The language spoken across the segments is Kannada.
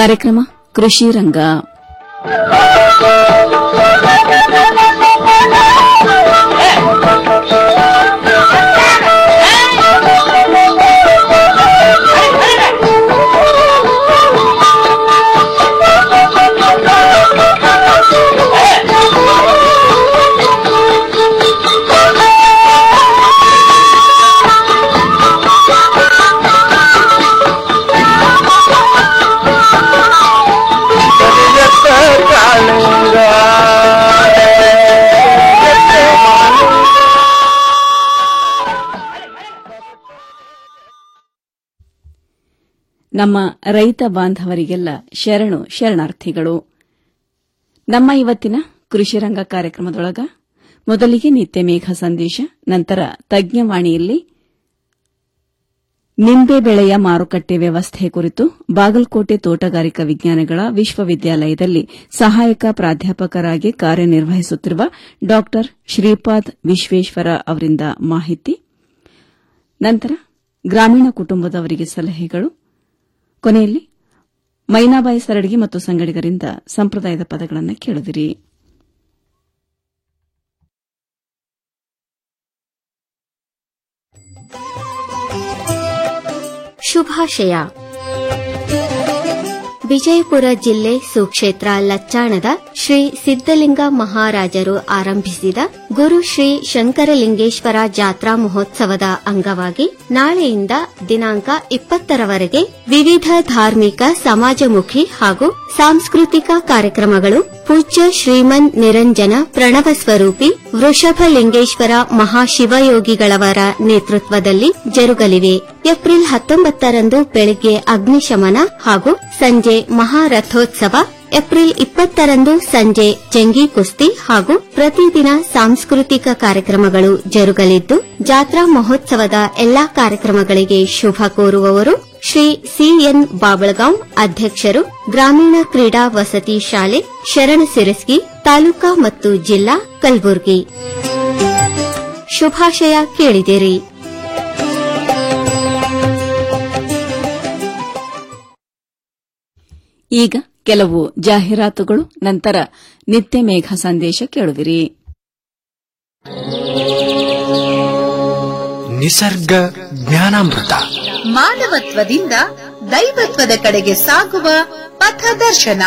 ಕಾರ್ಯಕ್ರಮ ಕೃಷಿ ರಂಗ ನಮ್ಮ ರೈತ ಬಾಂಧವರಿಗೆಲ್ಲ ಶರಣು ಶರಣಾರ್ಥಿಗಳು ನಮ್ಮ ಇವತ್ತಿನ ಕೃಷಿ ರಂಗ ಕಾರ್ಯಕ್ರಮದೊಳಗ ಮೊದಲಿಗೆ ನಿತ್ಯ ಮೇಘ ಸಂದೇಶ ನಂತರ ತಜ್ಞವಾಣಿಯಲ್ಲಿ ನಿಂಬೆ ಬೆಳೆಯ ಮಾರುಕಟ್ಟೆ ವ್ಯವಸ್ಥೆ ಕುರಿತು ಬಾಗಲಕೋಟೆ ತೋಟಗಾರಿಕಾ ವಿಜ್ಞಾನಗಳ ವಿಶ್ವವಿದ್ಯಾಲಯದಲ್ಲಿ ಸಹಾಯಕ ಪ್ರಾಧ್ಯಾಪಕರಾಗಿ ಕಾರ್ಯನಿರ್ವಹಿಸುತ್ತಿರುವ ಡಾ ಶ್ರೀಪಾದ್ ವಿಶ್ವೇಶ್ವರ ಅವರಿಂದ ಮಾಹಿತಿ ನಂತರ ಗ್ರಾಮೀಣ ಕುಟುಂಬದವರಿಗೆ ಸಲಹೆಗಳು ಕೊನೆಯಲ್ಲಿ ಮೈನಾಬಾಯಿ ಸರಡಗಿ ಮತ್ತು ಸಂಗಡಿಗರಿಂದ ಸಂಪ್ರದಾಯದ ಪದಗಳನ್ನು ಕೇಳುವಿರಿ ಶುಭಾಶಯ ವಿಜಯಪುರ ಜಿಲ್ಲೆ ಸುಕ್ಷೇತ್ರ ಲಚ್ಚಾಣದ ಶ್ರೀ ಸಿದ್ದಲಿಂಗ ಮಹಾರಾಜರು ಆರಂಭಿಸಿದ ಗುರು ಶ್ರೀ ಶಂಕರಲಿಂಗೇಶ್ವರ ಜಾತ್ರಾ ಮಹೋತ್ಸವದ ಅಂಗವಾಗಿ ನಾಳೆಯಿಂದ ದಿನಾಂಕ ಇಪ್ಪತ್ತರವರೆಗೆ ವಿವಿಧ ಧಾರ್ಮಿಕ ಸಮಾಜಮುಖಿ ಹಾಗೂ ಸಾಂಸ್ಕೃತಿಕ ಕಾರ್ಯಕ್ರಮಗಳು ಪೂಜ್ಯ ಶ್ರೀಮನ್ ನಿರಂಜನ ಪ್ರಣವ ಸ್ವರೂಪಿ ವೃಷಭಲಿಂಗೇಶ್ವರ ಮಹಾಶಿವಯೋಗಿಗಳವರ ನೇತೃತ್ವದಲ್ಲಿ ಜರುಗಲಿವೆ ಏಪ್ರಿಲ್ ಹತ್ತೊಂಬತ್ತರಂದು ಬೆಳಗ್ಗೆ ಅಗ್ನಿಶಮನ ಹಾಗೂ ಸಂಜೆ ಮಹಾರಥೋತ್ಸವ ಏಪ್ರಿಲ್ ಇಪ್ಪತ್ತರಂದು ಸಂಜೆ ಜಂಗಿ ಕುಸ್ತಿ ಹಾಗೂ ಪ್ರತಿದಿನ ಸಾಂಸ್ಕೃತಿಕ ಕಾರ್ಯಕ್ರಮಗಳು ಜರುಗಲಿದ್ದು ಜಾತ್ರಾ ಮಹೋತ್ಸವದ ಎಲ್ಲಾ ಕಾರ್ಯಕ್ರಮಗಳಿಗೆ ಶುಭ ಕೋರುವವರು ಶ್ರೀ ಸಿಎನ್ ಬಾಬಳಗಾಂವ್ ಅಧ್ಯಕ್ಷರು ಗ್ರಾಮೀಣ ಕ್ರೀಡಾ ವಸತಿ ಶಾಲೆ ಶರಣ ಸಿರಸ್ಗಿ ತಾಲೂಕಾ ಮತ್ತು ಜಿಲ್ಲಾ ಕಲಬುರಗಿ ಶುಭಾಶಯ ಕೇಳಿದಿರಿ ಈಗ ಕೆಲವು ಜಾಹೀರಾತುಗಳು ನಂತರ ನಿತ್ಯ ಮೇಘ ಸಂದೇಶ ಕೇಳುವಿರಿ ನಿಸರ್ಗ ಜ್ಞಾನಾಮೃತ ಮಾನವತ್ವದಿಂದ ದೈವತ್ವದ ಕಡೆಗೆ ಸಾಗುವ ಪಥದರ್ಶನ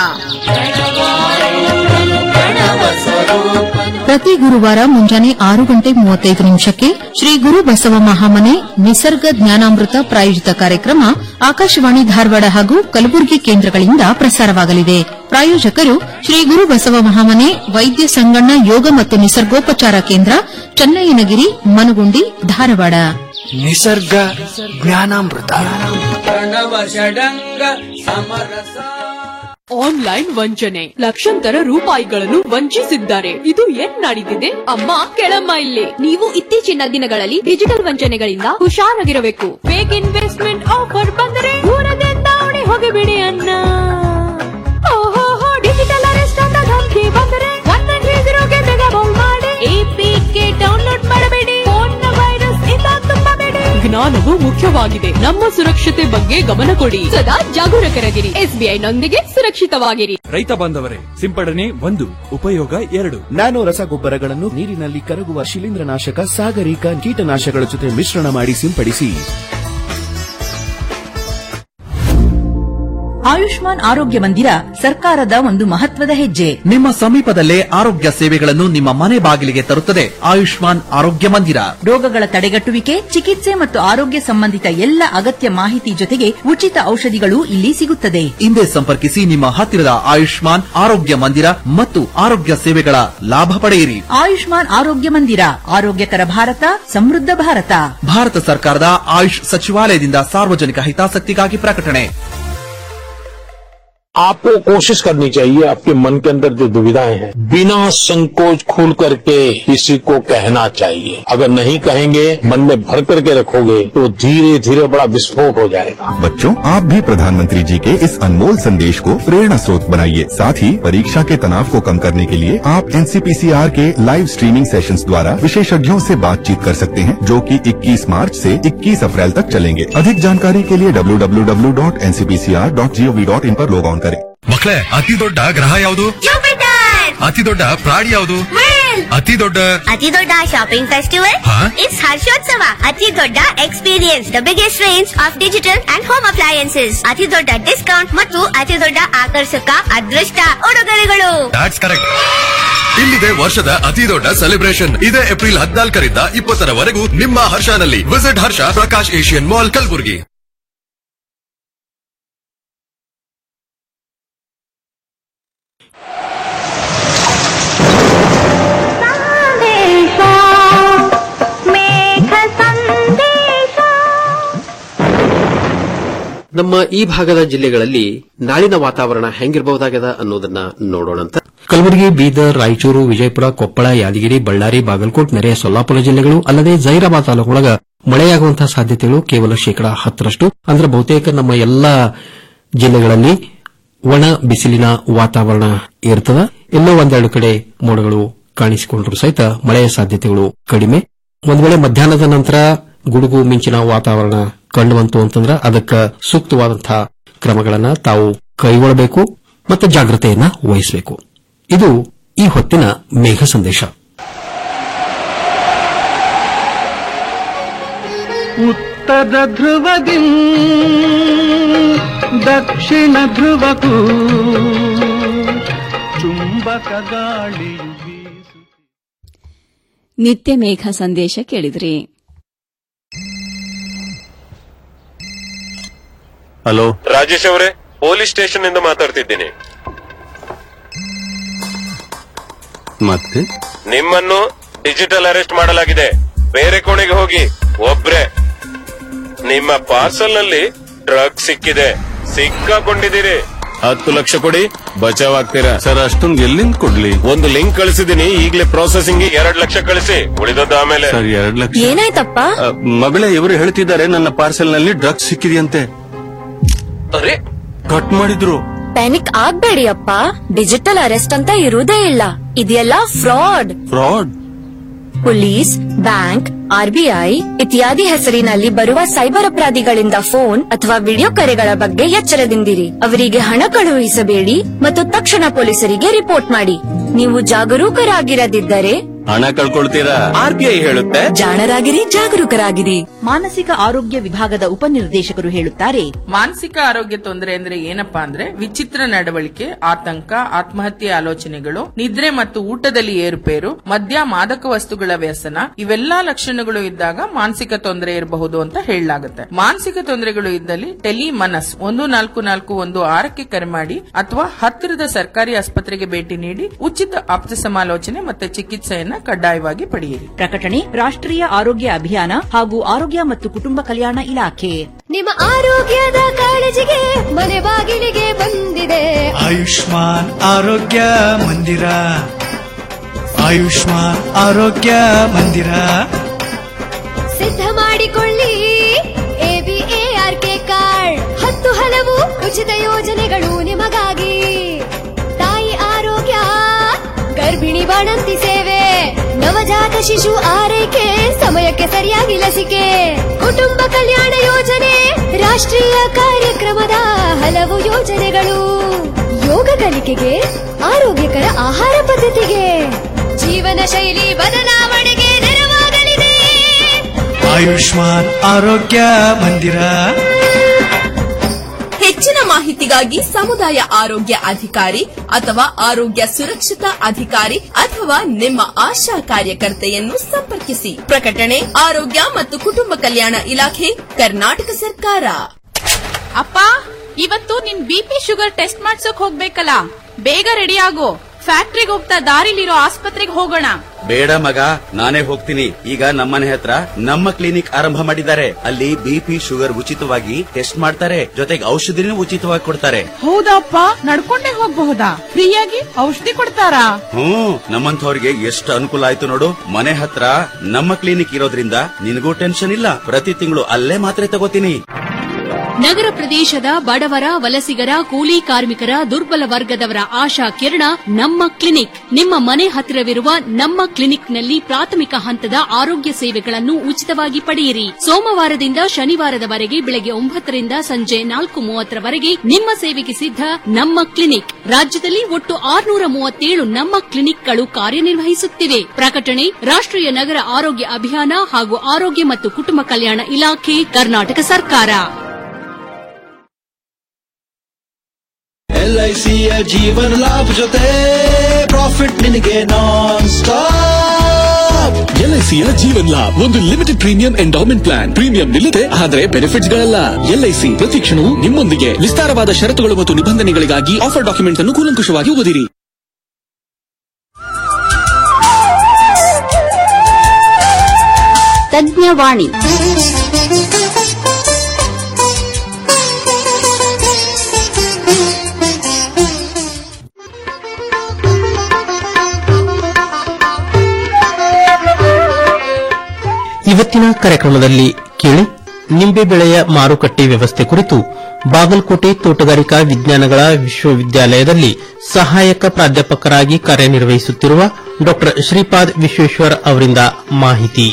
ಪ್ರತಿ ಗುರುವಾರ ಮುಂಜಾನೆ ಆರು ಗಂಟೆ ಮೂವತ್ತೈದು ನಿಮಿಷಕ್ಕೆ ಶ್ರೀ ಗುರು ಬಸವ ಮಹಾಮನೆ ನಿಸರ್ಗ ಜ್ಞಾನಾಮೃತ ಪ್ರಾಯೋಜಿತ ಕಾರ್ಯಕ್ರಮ ಆಕಾಶವಾಣಿ ಧಾರವಾಡ ಹಾಗೂ ಕಲಬುರಗಿ ಕೇಂದ್ರಗಳಿಂದ ಪ್ರಸಾರವಾಗಲಿದೆ ಪ್ರಾಯೋಜಕರು ಶ್ರೀ ಗುರು ಬಸವ ಮಹಾಮನೆ ವೈದ್ಯ ಸಂಗಣ್ಣ ಯೋಗ ಮತ್ತು ನಿಸರ್ಗೋಪಚಾರ ಕೇಂದ್ರ ಚನ್ನಯ್ಯನಗಿರಿ ಮನಗುಂಡಿ ಧಾರವಾಡ ನಿಸರ್ಗ ಜ್ಞಾನಾಮೃತ ಆನ್ಲೈನ್ ವಂಚನೆ ಲಕ್ಷಾಂತರ ರೂಪಾಯಿಗಳನ್ನು ವಂಚಿಸಿದ್ದಾರೆ ಇದು ಏನ್ ನಡೀತಿದೆ ಅಮ್ಮ ಕೆಳಮ್ಮ ಇಲ್ಲಿ ನೀವು ಇತ್ತೀಚಿನ ದಿನಗಳಲ್ಲಿ ಡಿಜಿಟಲ್ ವಂಚನೆಗಳಿಂದ ಹುಷಾರಾಗಿರಬೇಕು ಫೇಕ್ ಇನ್ವೆಸ್ಟ್ಮೆಂಟ್ ಆಫರ್ ಬಂದರೆ ದೂರದಿಂದ ಓಡಿ ಹೋಗಿಬಿಡಿ ಅನ್ನ ಓಹೋ ಡಿಜಿಟಲ್ ಅರೆಸ್ಟ್ ಅಂತ ಧಮಕಿ ಬಂದರೆ ಒನ್ ನೈನ್ ತ್ರೀ ಜೀರೋಗೆ ಬೇಗ ಬೌಲ್ ಮಾಡಿ ಎಪಿಕೆ ಡೌನ್ಲೋಡ್ ಮಾಡಬೇಡಿ ಫೋನ್ ವೈರಸ್ ಇಂದ ತುಂಬಬೇಡಿ ಜ್ಞಾನವು ಮುಖ್ಯವಾಗಿದೆ ನಮ್ಮ ಸುರಕ್ಷತೆ ಬಗ್ಗೆ ಗಮನ ಕೊಡಿ ಸದಾ ಜಾಗರೂಕರಾಗಿರಿ ಎಸ್ಬಿಐ ನೊಂದಿಗೆ ಸುರಕ್ಷಿತವಾಗಿರಿ ರೈತ ಬಾಂಧವರೇ ಸಿಂಪಡಣೆ ಒಂದು ಉಪಯೋಗ ಎರಡು ನ್ಯಾನೋ ರಸಗೊಬ್ಬರಗಳನ್ನು ನೀರಿನಲ್ಲಿ ಕರಗುವ ಶಿಲೀಂಧ್ರನಾಶಕ ಸಾಗರಿಕ ಕೀಟನಾಶಕಗಳ ಜೊತೆ ಮಿಶ್ರಣ ಮಾಡಿ ಸಿಂಪಡಿಸಿ ಆಯುಷ್ಮಾನ್ ಆರೋಗ್ಯ ಮಂದಿರ ಸರ್ಕಾರದ ಒಂದು ಮಹತ್ವದ ಹೆಜ್ಜೆ ನಿಮ್ಮ ಸಮೀಪದಲ್ಲೇ ಆರೋಗ್ಯ ಸೇವೆಗಳನ್ನು ನಿಮ್ಮ ಮನೆ ಬಾಗಿಲಿಗೆ ತರುತ್ತದೆ ಆಯುಷ್ಮಾನ್ ಆರೋಗ್ಯ ಮಂದಿರ ರೋಗಗಳ ತಡೆಗಟ್ಟುವಿಕೆ ಚಿಕಿತ್ಸೆ ಮತ್ತು ಆರೋಗ್ಯ ಸಂಬಂಧಿತ ಎಲ್ಲ ಅಗತ್ಯ ಮಾಹಿತಿ ಜೊತೆಗೆ ಉಚಿತ ಔಷಧಿಗಳು ಇಲ್ಲಿ ಸಿಗುತ್ತದೆ ಹಿಂದೆ ಸಂಪರ್ಕಿಸಿ ನಿಮ್ಮ ಹತ್ತಿರದ ಆಯುಷ್ಮಾನ್ ಆರೋಗ್ಯ ಮಂದಿರ ಮತ್ತು ಆರೋಗ್ಯ ಸೇವೆಗಳ ಲಾಭ ಪಡೆಯಿರಿ ಆಯುಷ್ಮಾನ್ ಆರೋಗ್ಯ ಮಂದಿರ ಆರೋಗ್ಯಕರ ಭಾರತ ಸಮೃದ್ಧ ಭಾರತ ಭಾರತ ಸರ್ಕಾರದ ಆಯುಷ್ ಸಚಿವಾಲಯದಿಂದ ಸಾರ್ವಜನಿಕ ಹಿತಾಸಕ್ತಿಗಾಗಿ ಪ್ರಕಟಣೆ आपको कोशिश करनी चाहिए आपके मन के अंदर जो दुविधाएं हैं बिना संकोच खुल करके किसी को कहना चाहिए अगर नहीं कहेंगे मन में भर करके रखोगे तो धीरे धीरे बड़ा विस्फोट हो जाएगा बच्चों आप भी प्रधानमंत्री जी के इस अनमोल संदेश को प्रेरणा स्रोत बनाइए साथ ही परीक्षा के तनाव को कम करने के लिए आप एनसीपीसीआर के लाइव स्ट्रीमिंग सेशंस द्वारा विशेषज्ञों से बातचीत कर सकते हैं जो कि 21 मार्च से 21 अप्रैल तक चलेंगे अधिक जानकारी के लिए www.ncpcr.gov.in पर लॉग ऑन करें ಮಕ್ಕಳೇ ಅತಿ ದೊಡ್ಡ ಗ್ರಹ ಯಾವುದು ಅತಿ ದೊಡ್ಡ ಪ್ರಾಣಿ ಯಾವುದು ಅತಿ ದೊಡ್ಡ ಅತಿ ದೊಡ್ಡ ಶಾಪಿಂಗ್ ಫೆಸ್ಟಿವಲ್ ಹಾ? ಇಟ್ಸ್ ಹರ್ಷೋತ್ಸವ ಅತಿ ದೊಡ್ಡ experience the biggest range of digital and home appliances ಅತಿ ದೊಡ್ಡ ಡಿಸ್ಕೌಂಟ್ ಮತ್ತು ಅತಿ ದೊಡ್ಡ ಆಕರ್ಷಕ ಅದೃಷ್ಟ ಉಡುಗೊರೆಗಳು ದಾಟ್ಸ್ ಕರೆಕ್ಟ್ ಇಲ್ಲಿದೆ ವರ್ಷದ ಅತಿ ದೊಡ್ಡ ಸೆಲೆಬ್ರೇಷನ್ ಇದೇ ಏಪ್ರಿಲ್ ಹದಿನಾಲ್ಕರಿಂದ ಇಪ್ಪತ್ತರವರೆಗೂ ನಿಮ್ಮ ಹರ್ಷನಲ್ಲಿ visit Harsha Prakash Asian mall Kalaburagi ನಮ್ಮ ಈ ಭಾಗದ ಜಿಲ್ಲೆಗಳಲ್ಲಿ ನಾಳಿನ ವಾತಾವರಣ ಹೆಂಗಿರಬಹುದಾಗದ ಅನ್ನೋದನ್ನ ನೋಡೋಣಂತ ಕಲಬುರಗಿ ಬೀದರ್ ರಾಯಚೂರು ವಿಜಯಪುರ ಕೊಪ್ಪಳ ಯಾದಗಿರಿ ಬಳ್ಳಾರಿ ಬಾಗಲಕೋಟ್ ನೆರೆಯ ಸೊಲ್ಲಾಪುರ ಜಿಲ್ಲೆಗಳು ಅಲ್ಲದೆ ಜೈರಾಬಾದ್ ತಾಲೂಕೊಳಗ ಮಳೆಯಾಗುವಂತಹ ಸಾಧ್ಯತೆಗಳು ಕೇವಲ ಶೇಕಡಾ ಹತ್ತರಷ್ಟು ಅಂದ್ರೆ ಬಹುತೇಕ ನಮ್ಮ ಎಲ್ಲಾ ಜಿಲ್ಲೆಗಳಲ್ಲಿ ಒಣ ಬಿಸಿಲಿನ ವಾತಾವರಣ ಇರ್ತದ ಎಲ್ಲೋ ಒಂದೆರಡು ಕಡೆ ಮೋಡಗಳು ಕಾಣಿಸಿಕೊಂಡರೂ ಸಹಿತ ಮಳೆಯ ಸಾಧ್ಯತೆಗಳು ಕಡಿಮೆ ಒಂದ್ ವೇಳೆ ಮಧ್ಯಾಹ್ನದ ನಂತರ ಗುಡುಗು ಮಿಂಚಿನ ವಾತಾವರಣ ಕಂಡುಬಂತು ಅಂತಂದ್ರೆ ಅದಕ್ಕೆ ಸೂಕ್ತವಾದಂತಹ ಕ್ರಮಗಳನ್ನ ತಾವು ಕೈಗೊಳ್ಳಬೇಕು ಮತ್ತು ಜಾಗ್ರತೆಯನ್ನ ವಹಿಸಬೇಕು ಇದು ಈ ಹೊತ್ತಿನ ಮೇಘ ಸಂದೇಶ ಉತ್ತರ ಧ್ರುವದಿ ದಕ್ಷಿಣ ಧ್ರುವಕ್ಕೂ ಚುಂಬಕ ಗಾಳಿಯು ನಿತ್ಯ ಮೇಘ ಸಂದೇಶ ಕೇಳಿದ್ರಿ ಹಲೋ ರಾಜೇಶ್ ಅವರೇ ಪೊಲೀಸ್ ಸ್ಟೇಷನ್ ಇಂದ ಮಾತಾಡ್ತಿದ್ದೀನಿ ಮತ್ತೆ ನಿಮ್ಮನ್ನು ಡಿಜಿಟಲ್ ಅರೆಸ್ಟ್ ಮಾಡಲಾಗಿದೆ ಬೇರೆ ಕೋಣೆಗೆ ಹೋಗಿ ಒಬ್ರೆ ನಿಮ್ಮ ಪಾರ್ಸಲ್ ನಲ್ಲಿ ಡ್ರಗ್ ಸಿಕ್ಕಿದೆ ಸಿಕ್ಕಾಕೊಂಡಿದ್ದೀರಿ ಹತ್ತು ಲಕ್ಷ ಕೊಡಿ ಬಚಾವ್ ಆಗ್ತೀರಾ ಸರ್ ಅಷ್ಟೊಂದು ಎಲ್ಲಿಂದ ಕೊಡ್ಲಿ ಒಂದು ಲಿಂಕ್ ಕಳಿಸಿದೀನಿ ಈಗಲೇ ಪ್ರೊಸೆಸಿಂಗ್ ಎರಡ್ ಲಕ್ಷ ಕಳಿಸಿ ಉಳಿದದ್ದು ಆಮೇಲೆ ಸರ್ ಎರಡ್ ಲಕ್ಷ ಏನಾಯ್ತಪ್ಪ ಅ, ಮಗಳೇ ಇವರು ಹೇಳ್ತಿದ್ದಾರೆ ನನ್ನ ಪಾರ್ಸೆಲ್ ನಲ್ಲಿ ಡ್ರಗ್ಸ್ ಸಿಕ್ಕಿದೆಯಂತೆ ಅರೆ ಕಟ್ ಮಾಡಿದ್ರು ಪ್ಯಾನಿಕ್ ಆಗ್ಬೇಡಿ ಅಪ್ಪ ಡಿಜಿಟಲ್ ಅರೆಸ್ಟ್ ಅಂತ ಇರುವುದೇ ಇಲ್ಲ ಇದೆಲ್ಲ fraud fraud police bank RBI ಇತ್ಯಾದಿ ಹೆಸರಿನಲ್ಲಿ ಬರುವ ಸೈಬರ್ ಅಪರಾಧಿಗಳಿಂದ ಫೋನ್ ಅಥವಾ ವಿಡಿಯೋ ಕರೆಗಳ ಬಗ್ಗೆ ಎಚ್ಚರದಿಂದಿರಿ ಅವರಿಗೆ ಹಣ ಕಳುಹಿಸಬೇಡಿ ಮತ್ತು ತಕ್ಷಣ ಪೊಲೀಸರಿಗೆ ರಿಪೋರ್ಟ್ ಮಾಡಿ ನೀವು ಜಾಗರೂಕರಾಗಿರದಿದ್ದರೆ ಹಣ ಕಳ್ಕೊಳ್ತೀರಾ ಆರ್ಬಿಐ ಹೇಳುತ್ತೆ ಜಾಣರಾಗಿರಿ ಜಾಗರೂಕರಾಗಿರಿ ಮಾನಸಿಕ ಆರೋಗ್ಯ ವಿಭಾಗದ ಉಪನಿರ್ದೇಶಕರು ಹೇಳುತ್ತಾರೆ ಮಾನಸಿಕ ಆರೋಗ್ಯ ತೊಂದರೆ ಅಂದ್ರೆ ಏನಪ್ಪಾ ಅಂದ್ರೆ ವಿಚಿತ್ರ ನಡವಳಿಕೆ ಆತಂಕ ಆತ್ಮಹತ್ಯೆ ಆಲೋಚನೆಗಳು ನಿದ್ರೆ ಮತ್ತು ಊಟದಲ್ಲಿ ಏರುಪೇರು ಮದ್ಯ ಮಾದಕ ವಸ್ತುಗಳ ವ್ಯಸನ ಇವೆಲ್ಲಾ ಲಕ್ಷಣಗಳು ಇದ್ದಾಗ ಮಾನಸಿಕ ತೊಂದರೆ ಇರಬಹುದು ಅಂತ ಹೇಳಲಾಗುತ್ತೆ ಮಾನಸಿಕ ತೊಂದರೆಗಳು ಇದ್ದಲ್ಲಿ ಟೆಲಿ ಮನಸ್ ಒಂದು ನಾಲ್ಕು ನಾಲ್ಕು ಒಂದು ಆರಕ್ಕೆ ಕರೆ ಮಾಡಿ ಅಥವಾ ಹತ್ತಿರದ ಸರ್ಕಾರಿ ಆಸ್ಪತ್ರೆಗೆ ಭೇಟಿ ನೀಡಿ ಉಚಿತ ಆಪ್ತ ಸಮಾಲೋಚನೆ ಮತ್ತೆ ಚಿಕಿತ್ಸೆಯನ್ನ ಕಡ್ಡಾಯವಾಗಿ ಪಡೆಯಿರಿ ಪ್ರಕಟಣೆ ರಾಷ್ಟ್ರೀಯ ಆರೋಗ್ಯ ಅಭಿಯಾನ ಹಾಗೂ ಆರೋಗ್ಯ ಮತ್ತು ಕುಟುಂಬ ಕಲ್ಯಾಣ ಇಲಾಖೆ ನಿಮ್ಮ ಆರೋಗ್ಯದ ಕಾಳಜಿಗೆ ಮನೆ ಬಾಗಿಲಿಗೆ ಬಂದಿದೆ ಆಯುಷ್ಮಾನ್ ಆರೋಗ್ಯ ಮಂದಿರ ಆಯುಷ್ಮಾನ್ ಆರೋಗ್ಯ ಮಂದಿರ ಸಿದ್ಧ ಮಾಡಿಕೊಳ್ಳಿ ಎಬಿಎಆರ್ಕೆ ಕಾರ್ಡ್ ಹತ್ತು ಹಲವು ಉಚಿತ ಯೋಜನೆಗಳು ನಿಮಗಾಗಿ ತಾಯಿ ಆರೋಗ್ಯ ಗರ್ಭಿಣಿ ಬಾಣಂತಿ ಸೇವೆ ನವಜಾತ ಶಿಶು ಆರೈಕೆ ಸಮಯಕ್ಕೆ ಸರಿಯಾಗಿ ಲಸಿಕೆ ಕುಟುಂಬ ಕಲ್ಯಾಣ ಯೋಜನೆ ರಾಷ್ಟ್ರೀಯ ಕಾರ್ಯಕ್ರಮದ ಹಲವು ಯೋಜನೆಗಳು ಯೋಗ ಕಲಿಕೆಗೆ ಆರೋಗ್ಯಕರ ಆಹಾರ ಪದ್ಧತಿಗೆ ಜೀವನ ಶೈಲಿ ಬದಲಾವಣೆಗೆ ನೆರವಾಗಲಿದೆ ಆಯುಷ್ಮಾನ್ ಆರೋಗ್ಯ ಮಂದಿರ ಹೆಚ್ಚಿನ ಮಾಹಿತಿಗಾಗಿ ಸಮುದಾಯ ಆರೋಗ್ಯ ಅಧಿಕಾರಿ ಅಥವಾ ಆರೋಗ್ಯ ಸುರಕ್ಷತಾ ಅಧಿಕಾರಿ ಅಥವಾ ನಿಮ್ಮ ಆಶಾ ಕಾರ್ಯಕರ್ತೆಯನ್ನು ಸಂಪರ್ಕಿಸಿ ಪ್ರಕಟಣೆ ಆರೋಗ್ಯ ಮತ್ತು ಕುಟುಂಬ ಕಲ್ಯಾಣ ಇಲಾಖೆ ಕರ್ನಾಟಕ ಸರ್ಕಾರ ಅಪ್ಪ ಇವತ್ತು ನಿನ್ ಬಿಪಿ ಶುಗರ್ ಟೆಸ್ಟ್ ಮಾಡ್ಸಕ್ ಹೋಗ್ಬೇಕಲ್ಲ ಬೇಗ ರೆಡಿ ಆಗು ಫ್ಯಾಕ್ಟ್ರಿಗೆ ಹೋಗ್ತಾ ದಾರಿಲಿರೋ ಆಸ್ಪತ್ರೆಗೆ ಹೋಗೋಣ ಬೇಡ ಮಗ ನಾನೇ ಹೋಗ್ತೀನಿ ಈಗ ನಮ್ಮನೆ ಹತ್ರ ನಮ್ಮ ಕ್ಲಿನಿಕ್ ಆರಂಭ ಮಾಡಿದ್ದಾರೆ ಅಲ್ಲಿ ಬಿಪಿ ಶುಗರ್ ಉಚಿತವಾಗಿ ಟೆಸ್ಟ್ ಮಾಡ್ತಾರೆ ಜೊತೆಗೆ ಔಷಧಿನೂ ಉಚಿತವಾಗಿ ಕೊಡ್ತಾರೆ ಹೌದಪ್ಪ ನಡ್ಕೊಂಡೇ ಹೋಗಬಹುದಾ ಫ್ರೀಯಾಗಿ ಔಷಧಿ ಕೊಡ್ತಾರಾ ಹ್ಮ್ ನಮ್ಮಂಥವ್ರಿಗೆ ಎಷ್ಟು ಅನುಕೂಲ ಆಯ್ತು ನೋಡು ಮನೆ ಹತ್ರ ನಮ್ಮ ಕ್ಲಿನಿಕ್ ಇರೋದ್ರಿಂದ ನಿನಗೂ ಟೆನ್ಷನ್ ಇಲ್ಲ ಪ್ರತಿ ತಿಂಗಳು ಅಲ್ಲೇ ಮಾತ್ರೆ ತಗೋತೀನಿ ನಗರ ಪ್ರದೇಶದ ಬಡವರ ವಲಸಿಗರ ಕೂಲಿ ಕಾರ್ಮಿಕರ ದುರ್ಬಲ ವರ್ಗದವರ ಆಶಾ ಕಿರಣ ನಮ್ಮ ಕ್ಲಿನಿಕ್ ನಿಮ್ಮ ಮನೆ ಹತ್ತಿರವಿರುವ ನಮ್ಮ ಕ್ಲಿನಿಕ್ನಲ್ಲಿ ಪ್ರಾಥಮಿಕ ಹಂತದ ಆರೋಗ್ಯ ಸೇವೆಗಳನ್ನು ಉಚಿತವಾಗಿ ಪಡೆಯಿರಿ ಸೋಮವಾರದಿಂದ ಶನಿವಾರದವರೆಗೆ ಬೆಳಗ್ಗೆ ಒಂಬತ್ತರಿಂದ ಸಂಜೆ ನಾಲ್ಕು ಮೂವತ್ತರವರೆಗೆ ನಿಮ್ಮ ಸೇವೆಗೆ ಸಿದ್ಧ ನಮ್ಮ ಕ್ಲಿನಿಕ್ ರಾಜ್ಯದಲ್ಲಿ ಒಟ್ಟು ಆರುನೂರ ಮೂವತ್ತೇಳು ನಮ್ಮ ಕ್ಲಿನಿಕ್ಗಳು ಕಾರ್ಯನಿರ್ವಹಿಸುತ್ತಿವೆ ಪ್ರಕಟಣೆ ರಾಷ್ಟ್ರೀಯ ನಗರ ಆರೋಗ್ಯ ಅಭಿಯಾನ ಹಾಗೂ ಆರೋಗ್ಯ ಮತ್ತು ಕುಟುಂಬ ಕಲ್ಯಾಣ ಇಲಾಖೆ ಕರ್ನಾಟಕ ಸರ್ಕಾರ ಎಲ್ಐಸಿಯ ಜೀವನ ಲಾಭ ಜೊತೆ ಪ್ರಾಫಿಟ್ ನಿನಗೆ ನಾನ್ ಸ್ಟಾಪ್ ಎಲ್ಐಸಿಯ ಜೀವನ್ ಲಾಭ್ ಒಂದು limited premium endowment plan premium ನಿಲ್ಲದೆ ಆದರೆ ಬೆನಿಫಿಟ್ಸ್ ಗಳಲ್ಲ ಎಲ್ಐಸಿ ಪ್ರತಿ ಕ್ಷಣವೂ ನಿಮ್ಮೊಂದಿಗೆ ವಿಸ್ತಾರವಾದ ಷರತ್ತುಗಳು ಮತ್ತು ನಿಬಂಧನೆಗಳಿಗಾಗಿ ಆಫರ್ ಡಾಕ್ಯುಮೆಂಟ್ ಅನ್ನು ಕೂಲಂಕುಷವಾಗಿ ಓದಿರಿ ತಜ್ಞವಾಣಿ ಇವತ್ತಿನ ಕಾರ್ಯಕ್ರಮದಲ್ಲಿ ಕೇಳಿ ನಿಂಬೆ ಬೆಳೆಯ ಮಾರುಕಟ್ಟೆ ವ್ಯವಸ್ಥೆ ಕುರಿತು ಬಾಗಲಕೋಟೆ ತೋಟಗಾರಿಕಾ ವಿಜ್ಞಾನಗಳ ವಿಶ್ವವಿದ್ಯಾಲಯದಲ್ಲಿ ಸಹಾಯಕ ಪ್ರಾಧ್ಯಾಪಕರಾಗಿ ಕಾರ್ಯನಿರ್ವಹಿಸುತ್ತಿರುವ ಡಾ ಶ್ರೀಪಾದ್ ವಿಶ್ವೇಶ್ವರ್ ಅವರಿಂದ ಮಾಹಿತಿ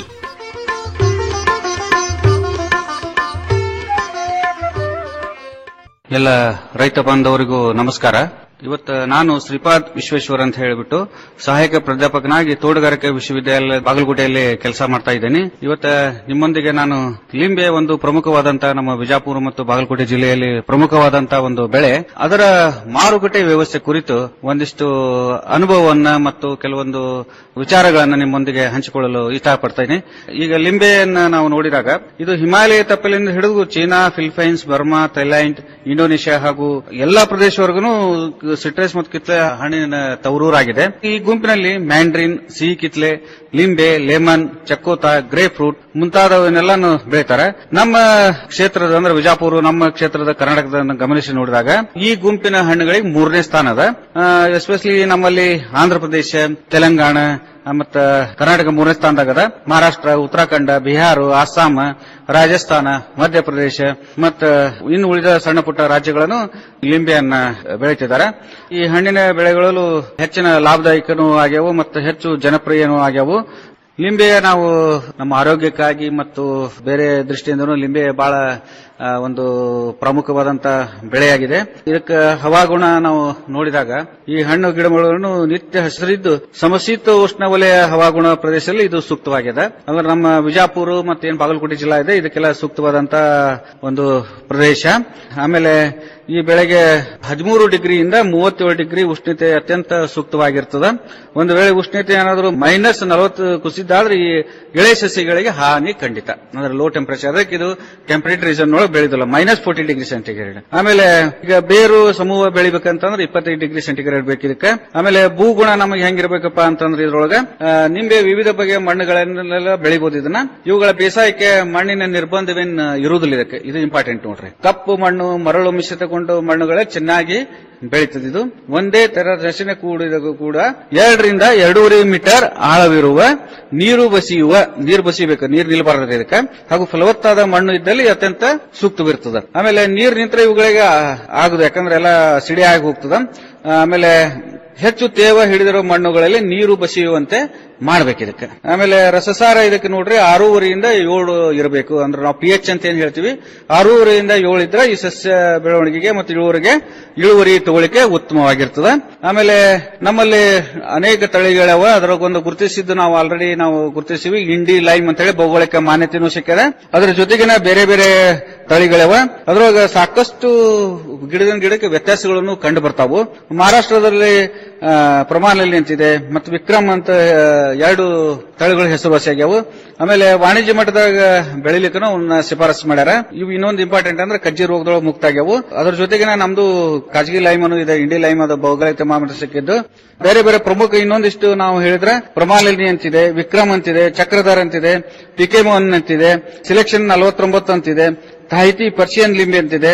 ಎಲ್ಲ ರೈತ ಬಾಂಧವರಿಗೂ ನಮಸ್ಕಾರ ಇವತ್ತು ನಾನು ಶ್ರೀಪಾದ್ ವಿಶ್ವೇಶ್ವರ್ ಅಂತ ಹೇಳಿಬಿಟ್ಟು ಸಹಾಯಕ ಪ್ರಾಧ್ಯಾಪಕನಾಗಿ ತೋಟಗಾರಿಕೆ ವಿಶ್ವವಿದ್ಯಾಲಯ ಬಾಗಲಕೋಟೆಯಲ್ಲಿ ಕೆಲಸ ಮಾಡ್ತಾ ಇದ್ದೇನೆ ಇವತ್ತ ನಿಮ್ಮೊಂದಿಗೆ ನಾನು ಲಿಂಬೆ ಒಂದು ಪ್ರಮುಖವಾದಂತಹ ನಮ್ಮ ವಿಜಾಪುರ ಮತ್ತು ಬಾಗಲಕೋಟೆ ಜಿಲ್ಲೆಯಲ್ಲಿ ಪ್ರಮುಖವಾದಂತಹ ಒಂದು ಬೆಳೆ ಅದರ ಮಾರುಕಟ್ಟೆ ವ್ಯವಸ್ಥೆ ಕುರಿತು ಒಂದಿಷ್ಟು ಅನುಭವವನ್ನ ಮತ್ತು ಕೆಲವೊಂದು ವಿಚಾರಗಳನ್ನ ನಿಮ್ಮೊಂದಿಗೆ ಹಂಚಿಕೊಳ್ಳಲು ಇಷ್ಟಪಡ್ತೇನೆ ಈಗ ಲಿಂಬೆಯನ್ನ ನಾವು ನೋಡಿದಾಗ ಇದು ಹಿಮಾಲಯ ತಪ್ಪಲಿಂದ ಹಿಡಿದು China Philippines Burma Thailand Indonesia ಹಾಗೂ ಎಲ್ಲಾ ಪ್ರದೇಶವರೆಗೂ ಸಿಟ್ರಸ್ ಮತ್ತು ಕಿತ್ಲೆ ಹಣ್ಣಿನ ತವರೂರಾಗಿದೆ ಈ ಗುಂಪಿನಲ್ಲಿ ಮ್ಯಾಂಡ್ರಿನ್ ಸಿಹಿ ಕಿತ್ಲೆ ಲಿಂಬೆ ಲೆಮನ್ ಚಕ್ಕೋತ ಗ್ರೇ ಫ್ರೂಟ್ ಮುಂತಾದವನ್ನೆಲ್ಲಾನು ಬೆಳೀತಾರೆ ನಮ್ಮ ಕ್ಷೇತ್ರದ ಅಂದ್ರೆ ವಿಜಾಪುರ ನಮ್ಮ ಕ್ಷೇತ್ರದ ಕರ್ನಾಟಕದ ಗಮನಿಸಿ ನೋಡಿದಾಗ ಈ ಗುಂಪಿನ ಹಣ್ಣುಗಳಿಗೆ ಮೂರನೇ ಸ್ಥಾನ ಅದ ಎಸ್ಪೆಷಲಿ ನಮ್ಮಲ್ಲಿ ಆಂಧ್ರ ಪ್ರದೇಶ ತೆಲಂಗಾಣ ಮತ್ತ ಕರ್ನಾಟಕ ಮೂರನೇ ಸ್ಥಾನದಾಗದ ಮಹಾರಾಷ್ಟ್ರ ಉತ್ತರಾಖಂಡ ಬಿಹಾರ ಅಸ್ಸಾಂ ರಾಜಸ್ಥಾನ ಮಧ್ಯಪ್ರದೇಶ ಮತ್ತು ಇನ್ನು ಉಳಿದ ಸಣ್ಣ ಪುಟ್ಟ ರಾಜ್ಯಗಳನ್ನು ಲಿಂಬೆಯನ್ನ ಬೆಳೀತಿದ್ದಾರೆ ಈ ಹಣ್ಣಿನ ಬೆಳೆಗಳಲ್ಲೂ ಹೆಚ್ಚಿನ ಲಾಭದಾಯಕನೂ ಆಗ್ಯಾವು ಮತ್ತು ಹೆಚ್ಚು ಜನಪ್ರಿಯನೂ ಆಗ್ಯಾವು ಲಿಂಬೆ ನಾವು ನಮ್ಮ ಆರೋಗ್ಯಕ್ಕಾಗಿ ಮತ್ತು ಬೇರೆ ದೃಷ್ಟಿಯಿಂದನೂ ಲಿಂಬೆ ಬಹಳ ಆ, ಒಂದು ಪ್ರಮುಖವಾದಂತ ಬೆಳೆಯಾಗಿದೆ ಇದಕ್ಕೆ ಹವಾಗುಣ ನಾವು ನೋಡಿದಾಗ ಈ ಹಣ್ಣು ಗಿಡಗಳನ್ನು ನಿತ್ಯ ಹಸಿರಿದ್ದು ಸಮಶೀತ ಉಷ್ಣವಲಯ ಹವಾಗುಣ ಪ್ರದೇಶದಲ್ಲಿ ಇದು ಸೂಕ್ತವಾಗಿದೆ ಅಂದ್ರೆ ನಮ್ಮ ವಿಜಾಪುರ ಮತ್ತು ಏನ್ ಬಾಗಲಕೋಟೆ ಜಿಲ್ಲಾ ಇದೆ ಇದಕ್ಕೆಲ್ಲ ಸೂಕ್ತವಾದಂತ ಒಂದು ಪ್ರದೇಶ ಆಮೇಲೆ ಈ ಬೆಳೆಗೆ ಹದಿಮೂರು ಡಿಗ್ರಿಯಿಂದ ಮೂವತ್ತೇಳು ಡಿಗ್ರಿ ಉಷ್ಣತೆ ಅತ್ಯಂತ ಸೂಕ್ತವಾಗಿರ್ತದೆ ಒಂದು ವೇಳೆ ಉಷ್ಣತೆ ಏನಾದರೂ ಮೈನಸ್ ನಲವತ್ತು ಕುಸಿದಾದ್ರೆ ಈ ಎಳೆ ಸಸ್ಯಗಳಿಗೆ ಹಾನಿ ಖಂಡಿತ ಅಂದ್ರೆ ಲೋ ಟೆಂಪರೇಚರ್ ಅದಕ್ಕೆ ಇದು ಟೆಂಪರೇಟ್ ರೀಸನ್ ಒಳಗೆ ಬೆಳೆದಿಲ್ಲ ಮೈನಸ್ ಫೋರ್ಟಿ ಡಿಗ್ರಿ ಸೆಂಟಿಗ್ರೇಡ್ ಆಮೇಲೆ ಈಗ ಬೇರು ಸಮೂಹ ಬೆಳಿಬೇಕಂತಂದ್ರೆ ಇಪ್ಪತ್ತೈದು ಡಿಗ್ರಿ ಸೆಂಟಿಗ್ರೇಡ್ ಬೇಕು ಇದಕ್ಕೆ ಆಮೇಲೆ ಭೂಗುಣ ನಮಗೆ ಹೆಂಗಿರ್ಬೇಕಪ್ಪ ಅಂತಂದ್ರೆ ಇದ್ರೊಳಗೆ ಆ, ನಿಂಬೆ ವಿವಿಧ ಬಗೆಯ ಮಣ್ಣುಗಳನ್ನೆಲ್ಲ ಬೆಳಿಬಹುದು ಇದನ್ನ ಇವುಗಳ ಬೇಸಾಯಕ್ಕೆ ಮಣ್ಣಿನ ನಿರ್ಬಂಧವೇನ್ ಇರುವುದಿಲ್ಲ ಇದಕ್ಕೆ ಇದು ಇಂಪಾರ್ಟೆಂಟ್ ನೋಡ್ರಿ ಕಪ್ಪು ಮಣ್ಣು ಮರಳು ಮಿಶ್ರಿತಗೊಂಡು ಮಣ್ಣುಗಳೇ ಚೆನ್ನಾಗಿ ಬೆಳೀತದೆ ಇದು ಒಂದೇ ತರ ರಚನೆ ಕೂಡಿದಾಗ ಕೂಡ ಎರಡರಿಂದ ಎರಡೂವರೆ ಮೀಟರ್ ಆಳವಿರುವ ನೀರು ಬಸಿಯುವ ನೀರು ಬಸಿಬೇಕು ನೀರು ನಿಲ್ಬಾರದು ಇದಕ್ಕೆ ಹಾಗೂ ಫಲವತ್ತಾದ ಮಣ್ಣು ಇದ್ದಲ್ಲಿ ಅತ್ಯಂತ ಸೂಕ್ತವಿರ್ತದೆ ಆಮೇಲೆ ನೀರು ನಿಂತರೆ ಇವುಗಳಿಗೆ ಆಗುದು ಯಾಕಂದ್ರೆ ಎಲ್ಲ ಸಿಡಿ ಆಗಿ ಹೋಗ್ತದ ಆಮೇಲೆ ಹೆಚ್ಚು ತೇವ ಹಿಡಿದಿರೋ ಮಣ್ಣುಗಳಲ್ಲಿ ನೀರು ಬಸಿಯುವಂತೆ ಮಾಡ್ಬೇಕು ಇದಕ್ಕೆ ಆಮೇಲೆ ರಸಸಾರ ಇದಕ್ಕೆ ನೋಡ್ರಿ ಆರೂವರೆಯಿಂದ ಏಳು ಇರಬೇಕು ಅಂದ್ರೆ ನಾವು ಪಿ ಎಚ್ ಅಂತ ಏನ್ ಹೇಳ್ತೀವಿ ಆರೂವರೆಯಿಂದ ಏಳು ಇದ್ರೆ ಈ ಸಸ್ಯ ಬೆಳವಣಿಗೆಗೆ ಮತ್ತು ಇಳುವರಿಗೆ ಇಳುವರಿ ತಗೊಳಿಕೆ ಉತ್ತಮವಾಗಿರ್ತದೆ ಆಮೇಲೆ ನಮ್ಮಲ್ಲಿ ಅನೇಕ ತಳಿಗಳವ ಅದರೊಂದು ಗುರುತಿಸಿದ್ದು ನಾವು ಆಲ್ರೆಡಿ ನಾವು ಗುರುತಿಸಿವಿ ಇಂಡಿ ಲೈಮ್ ಅಂತ ಹೇಳಿ ಭೌಗೋಳಿಕ ಮಾನ್ಯತೆನೂ ಸಿಕ್ಕಿದೆ ಅದರ ಜೊತೆಗಿನ ಬೇರೆ ಬೇರೆ ತಳಿಗಳವ ಅದ್ರೊಳಗ ಸಾಕಷ್ಟು ಗಿಡದಿಂದ ಗಿಡಕ್ಕೆ ವ್ಯತ್ಯಾಸಗಳನ್ನು ಕಂಡು ಬರ್ತಾವು ಮಹಾರಾಷ್ಟ್ರದಲ್ಲಿ ಆ, ಪ್ರಮಾಣದಲ್ಲಿ ನಿಂತಿದೆ ಮತ್ತು ವಿಕ್ರಮ್ ಅಂತ ಆ, ಎರಡು ತಳಿಗಳು ಹೆಸರುವಾಸಿಯಾಗ್ಯಾವು ಆಮೇಲೆ ವಾಣಿಜ್ಯ ಮಟ್ಟದಾಗ ಬೆಳಿಲಿಕ್ಕೂ ಅವನ್ನ ಶಿಫಾರಸು ಮಾಡ್ಯಾರ ಇವು ಇನ್ನೊಂದು ಇಂಪಾರ್ಟೆಂಟ್ ಅಂದ್ರೆ ಕಜ್ಜಿ ರೋಗದೊಳಗೆ ಮುಕ್ತ ಆಗ್ಯಾವು ಅದ್ರ ಜೊತೆಗಿನ ನಮ್ದು ಕಾಜಗಿ ಲೈಮ್ ಅನ್ನು ಇದೆ ಇಂಡಿ ಲೈಮ್ ಅದು ಭೌಗೋಳಿಕ ಮಾಮೂಲು ಸಿಕ್ಕಿದ್ದು ಬೇರೆ ಬೇರೆ ಪ್ರಮುಖ ಇನ್ನೊಂದಿಷ್ಟು ನಾವು ಹೇಳಿದ್ರೆ ಪ್ರಮಾಲಿನಿ ಅಂತಿದೆ ವಿಕ್ರಮ್ ಅಂತಿದೆ ಚಕ್ರಧರ್ ಅಂತಿದೆ ಪಿಕೆಮೋನ್ ಅಂತಿದೆ ಸಿಲೆಕ್ಷನ್ ನಲವತ್ತೊಂಬತ್ತು ಅಂತಿದೆ ತಾಹಿತಿ ಪರ್ಷಿಯನ್ ಲಿಂಬೆ ಅಂತಿದೆ